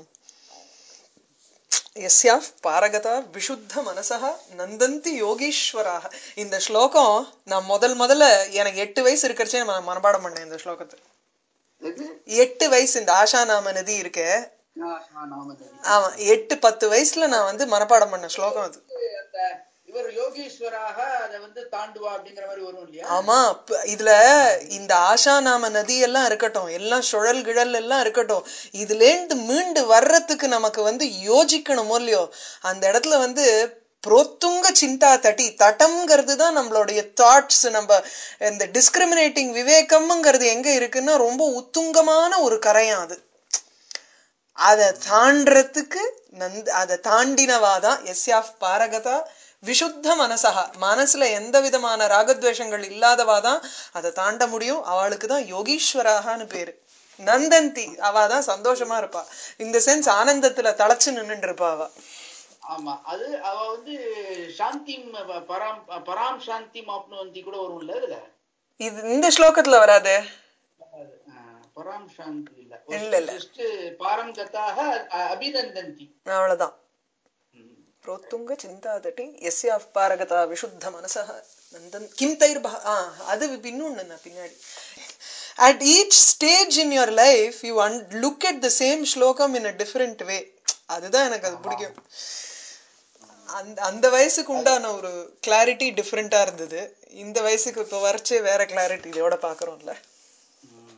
यस्याः பாரகதா விஷுத்த மனசா நந்தந்தி யோகீஸ்வராக இந்த ஸ்லோகம் நான் முதல் முதல்ல எனக்கு எட்டு வயசு இருக்கிறச்சே நான் மனப்பாடம் பண்ணேன் இந்த ஸ்லோகத்தை எது எட்டு வயசு இந்த ஆஷா நாம நதி இருக்கு ஆஹா, நாமதேவி. ஆமா எட்டு பத்து வயசுல நான் வந்து மனப்பாடம் பண்ண ஸ்லோகம் அது அந்த இவர் யோகீஸ்வராக அதை வந்து தாண்டுவா அப்படிங்கிற மாதிரி வரும் இல்லையா ஆமா ப- இதுல இந்த ஆஷா நாம நதி எல்லாம் இருக்கட்டும் எல்லாம் சுழல் கிழல் எல்லாம் இருக்கட்டும் இதுல இருந்து மீண்டு வர்றதுக்கு நமக்கு வந்து யோசிக்கணுமோ இல்லையோ அந்த இடத்துல வந்து புரோத்துங்க சிந்தா தட்டி தட்டம்ங்கிறது தான் நம்மளுடைய தாட்ஸ் நம்ம இந்த டிஸ்கிரிமினேட்டிங் விவேகம்ங்கிறது எங்க இருக்குன்னா ரொம்ப உத்துங்கமான ஒரு கரையான் அது அதை தாண்டறதுக்கு நந்த் அதை தாண்டினவாதான் எஸ்யாஃப் பாரகதா விஷுத்த மனசகா மனசுல எந்த விதமான ராகத்வேஷங்கள் இல்லாதவாதான் அதை தாண்ட முடியும் அவளுக்கு தான் யோகீஸ்வராகான்னு பேரு நந்தந்தி அவ தான் சந்தோஷமா இருப்பா இந்த சென்ஸ் ஆனந்தத்துல தளச்சு நின்னுட்டு இருப்பா அவ ஆமா அது அவ வந்து சாந்தி பராம் பராம் சாந்தி மாப்னுவந்தி கூட வரும்ல இதுல இது இந்த ஸ்லோகத்துல வராதே ஆ. பராம் சாந்தி இல்ல இல்ல, இல்ல. ஜஸ்ட் பாரம் கதாக அ- அபிநந்தந்தி அவ்வளவுதான் ம். प्रोत्तुङ्ग चिन्तादटि यस्याः पारगता विशुद्ध मनसः नन्दन् किं तैर्भः ஆ அது இன்னொன்னு நான் பின்னாடி at each stage in your life you un look at the same ஸ்லோகம் in a different way அதுதான் எனக்கு அது பிடிக்கும் அந்த அந்த வயசுக்கு உண்டான ஒரு கிளாரிட்டி டிஃப்ரெண்டா இருந்தது இந்த வயசுக்கு இப்ப வரைச்சே வேற கிளாரிட்டி இதோட பாக்குறோம்ல ம்.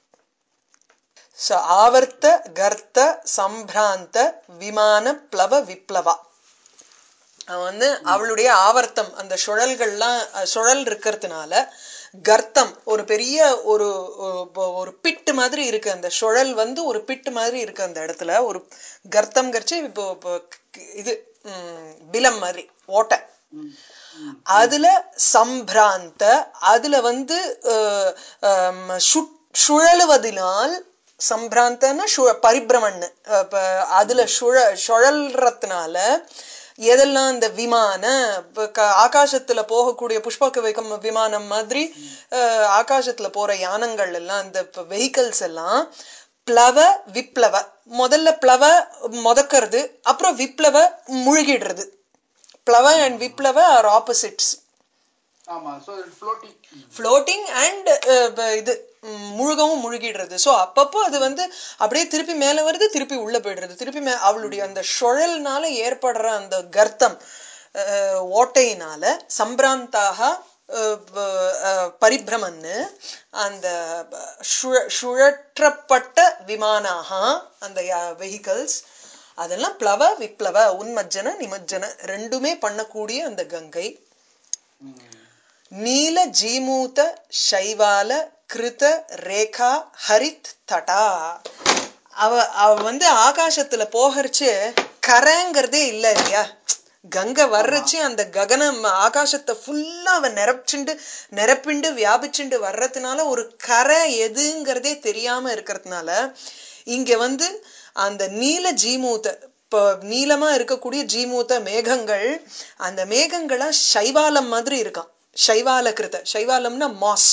ஸோ ஆவர்த்த கர்த்த சம்பிராந்த விமான பிளவ விப்ளவா அவன் வந்து அவளுடைய ஆவர்த்தம் அந்த சுழல்கள்லாம் அஹ், சுழல் இருக்கிறதுனால கர்த்தம் ஒரு பெரிய ஒரு ஒரு- ஒரு பிட்டு மாதிரி இருக்கு அந்த சுழல் வந்து ஒரு பிட்டு மாதிரி இருக்கு அந்த இடத்துல ஒரு கர்த்தம் கரிச்சு இப்போ இப்போ இது ம், பிலம் மாதிரி ஓட்டை ம். ம். அதுல சம்பிராந்த அதுல வந்து அஹ், ஹம், சு- சுழலுவதினால் சம்பிராந்தன்னா சு- பரிபிரமன்னு அஹ், இப்ப அதுல சுழ சுழல்றதுனால எதெல்லாம் இந்த விமான இப்ப க- ஆகாசத்துல போகக்கூடிய புஷ்பக வைக்கம் விமானம் மாதிரி அஹ், ஆகாசத்துல போற யானங்கள் எல்லாம் இந்த வெஹிக்கல்ஸ் எல்லாம் பிளவ விப்ளவ முதல்ல பிளவ முதக்கிறது அப்புறம் விப்ளவ முழுகிடுறது பிளவ அண்ட் விப்ளவ ஆர் ஆப்போசிட்ஸ் ஆமா சோ ஃப்ளோட்டிங் ஃப்ளோட்டிங் அண்ட் இது ம், முழுகவும் முழுகிடுறது சோ அப்பப்போ அது வந்து அப்படியே திருப்பி மேல வருது திருப்பி உள்ள போயிடுறது திருப்பி மே- அவளுடைய அந்த சுழல்னால ஏற்படுற அந்த கர்த்தம் அஹ், ஓட்டையினால சம்பிராந்தாக அஹ், வ- அஹ், பரிபிரமன்னு அந்த சு- சுழற்றப்பட்ட விமானாக அந்த வெஹிக்கல்ஸ் அதெல்லாம் பிளவ விப்ளவ உன்மஜ்ஜன நிமஜ்ஜன ரெண்டுமே பண்ணக்கூடிய அந்த கங்கை நீல ஜீமூத சைவால கிருத ரேகா ஹரித் தடா அவ அவ வந்து ஆகாசத்துல போகறச்சு கரைங்கிறதே இல்ல இல்லையா கங்கை வர்றச்சு அந்த ககனம் ஆகாசத்தை ஃபுல்லா அவ நிரப்பிச்சுண்டு நிரப்பிண்டு வியாபிச்சுண்டு வர்றதுனால ஒரு கரை எதுங்கிறதே தெரியாம இருக்கிறதுனால இங்க வந்து அந்த நீல ஜீமூத்த இப்போ நீளமா இருக்கக்கூடிய ஜீமூத்த மேகங்கள் அந்த மேகங்களா சைவாலம் மாதிரி இருக்கான் சைவால கிருத சைவாலம்னா மாஸ்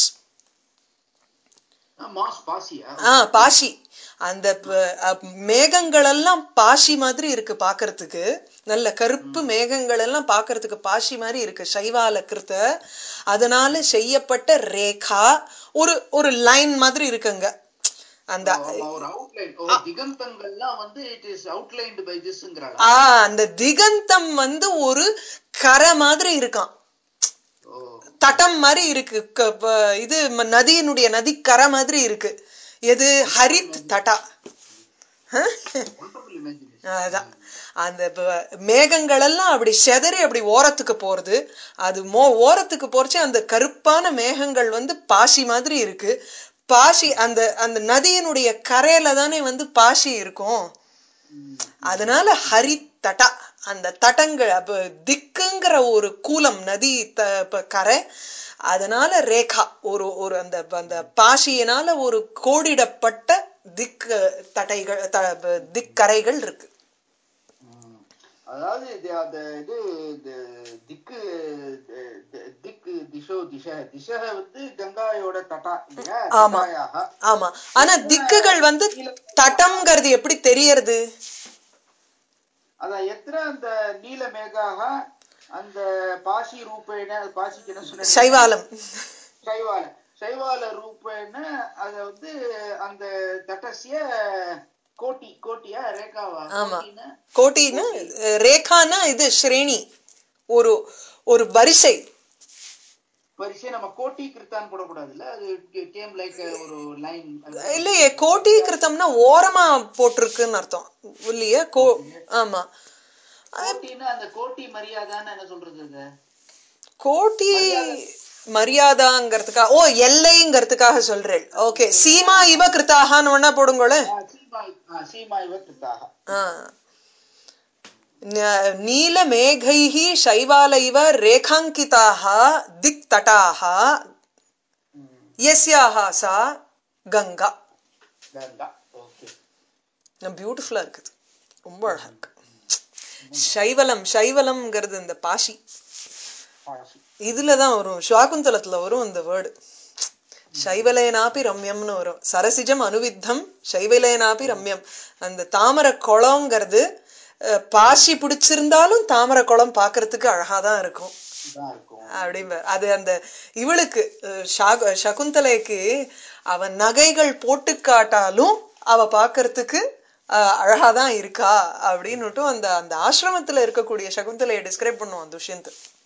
மாஸ் பாசியா ஆ பாசி அந்த ப- அ- மேகங்கள் எல்லாம் பாசி மாதிரி இருக்கு பாக்குறதுக்கு நல்ல கருப்பு மேகங்கள் எல்லாம் பாக்குறதுக்கு பாசி மாதிரி இருக்கு சைவால கிருத்த அதனால செய்யப்பட்ட ரேகா ஒரு ஒரு லைன் மாதிரி இருக்குங்க அந்த ஆமா, ஒரு அவுட்லைன் ஒரு திகந்தங்கள்லாம் வந்து இட் இஸ் அவுட்லைன்டு பை திஸ்ங்கறாளா ஆ அந்த திகந்தம் வந்து ஒரு கரை மாதிரி இருக்கான் ஓ தட்டம் மாதிரி இருக்கு க- ப- இது ம- நதியினுடைய நதிக்கரை மாதிரி இருக்கு எது ஹரித் தட்டா ஒண்டர்ஃபுல் இமேஜினேஷன் அதான் அந்த ப- மேகங்கள் எல்லாம் அப்படி செதறி அப்படி ஓரத்துக்கு போறது அது மோ ஓரத்துக்கு போறச்சு அந்த கருப்பான மேகங்கள் வந்து பாசி மாதிரி இருக்கு பாசி அந்த அந்த நதியினுடைய கரையில தானே வந்து பாசி இருக்கும் அதனால ஹரி தட்டா அந்த தட்டங்கள் அப்ப திக்குங்கிற ஒரு கூலம் நதி த- ப- கரை அதனால ரேகா ஒரு ஒரு அந்த அந்த பாசியினால ஒரு கோடிடப்பட்ட திக்கு தட்டைகள் த- ப- திக்கரைகள் இருக்கு அதாவது இது அந்த இது இது திக்கு தி- தி- திக்கு திசோ திச திச வந்து கங்காயோட தட்டா இல்லையா ஆமா. தட்டாயாக ஆமா ஆனா திக்குகள் வந்து தட்டம்ங்கிறது எப்படி தெரியறது அதான் எத்தனை அந்த நீல மேகாக அந்த பாசி ரூபேன அது பாசிக்கு என்ன சொன்ன சைவாலம் சைவால சைவால ரூபேன அத வந்து அந்த தட்டசிய கோட்டி கோட்டியா ரேகாவா ஆமா. கோட்டின்னா கோட்டின்னு அஹ், ரேகான்னா இது ஸ்ரேணி ஒரு ஒரு வரிசை வரிசை நம்ம கோட்டி கிருத்தான் போடக்கூடாதுல்ல அது கேம் லைக் ஒரு லைன் இல்லையே கோட்டி கிருத்தம்னா ஓரமா போட்டிருக்குன்னு அர்த்தம் இல்லையா கோ ஆமா கோட்டின்னா அந்த கோட்டி மரியாதான்னு என்ன சொல்றது அது கோட்டி மரியாதாங்கிறதுக்காக ஓ எல்லைங்கிறதுக்காக சொல்றேன் ஓகே சீமா இவ கிருத்தாகான்னு வேணா போடுங்களேன் ஆ, சீமா ஆ, சீமா இவ கிருத்தாக ஆ. ந- நீலமேघैः शैवालैव रेखाङ्किताः दिक्तटाः यस्याः सा கங்கா கங்கா ஓகே பியூட்டிஃபுல்லா இருக்குது ரொம்ப அழகா இருக்கு சைவலம் சைவலம்ங்கிறது இந்த பாசி பாசி இதுலதான் வரும் சாகுந்தலத்துல வரும் இந்த வேர்டு சைவலேனாபி ரம்யம்னு வரும் சரசிஜம் அனுவித்தம் சைவலேனாபி ரம்யம் அந்த தாமரை குளங்கிறது அஹ், பாசி பிடிச்சிருந்தாலும் தாமரை குளம் பார்க்கிறதுக்கு அழகாதான் இருக்கும் தான் இருக்கும் அப்படிம்பார் அது அந்த இவளுக்கு அஹ், ஷாகு- சகுந்தலைக்கு அவன் நகைகள் போட்டு காட்டாலும் அவ பார்க்கிறதுக்கு அஹ், அழகாதான் இருக்கா அப்படின்னுட்டும் அந்த அந்த ஆசிரமத்துல இருக்கக்கூடிய சகுந்தலையை டிஸ்கிரைப் பண்ணுவான் துஷ்யந்த்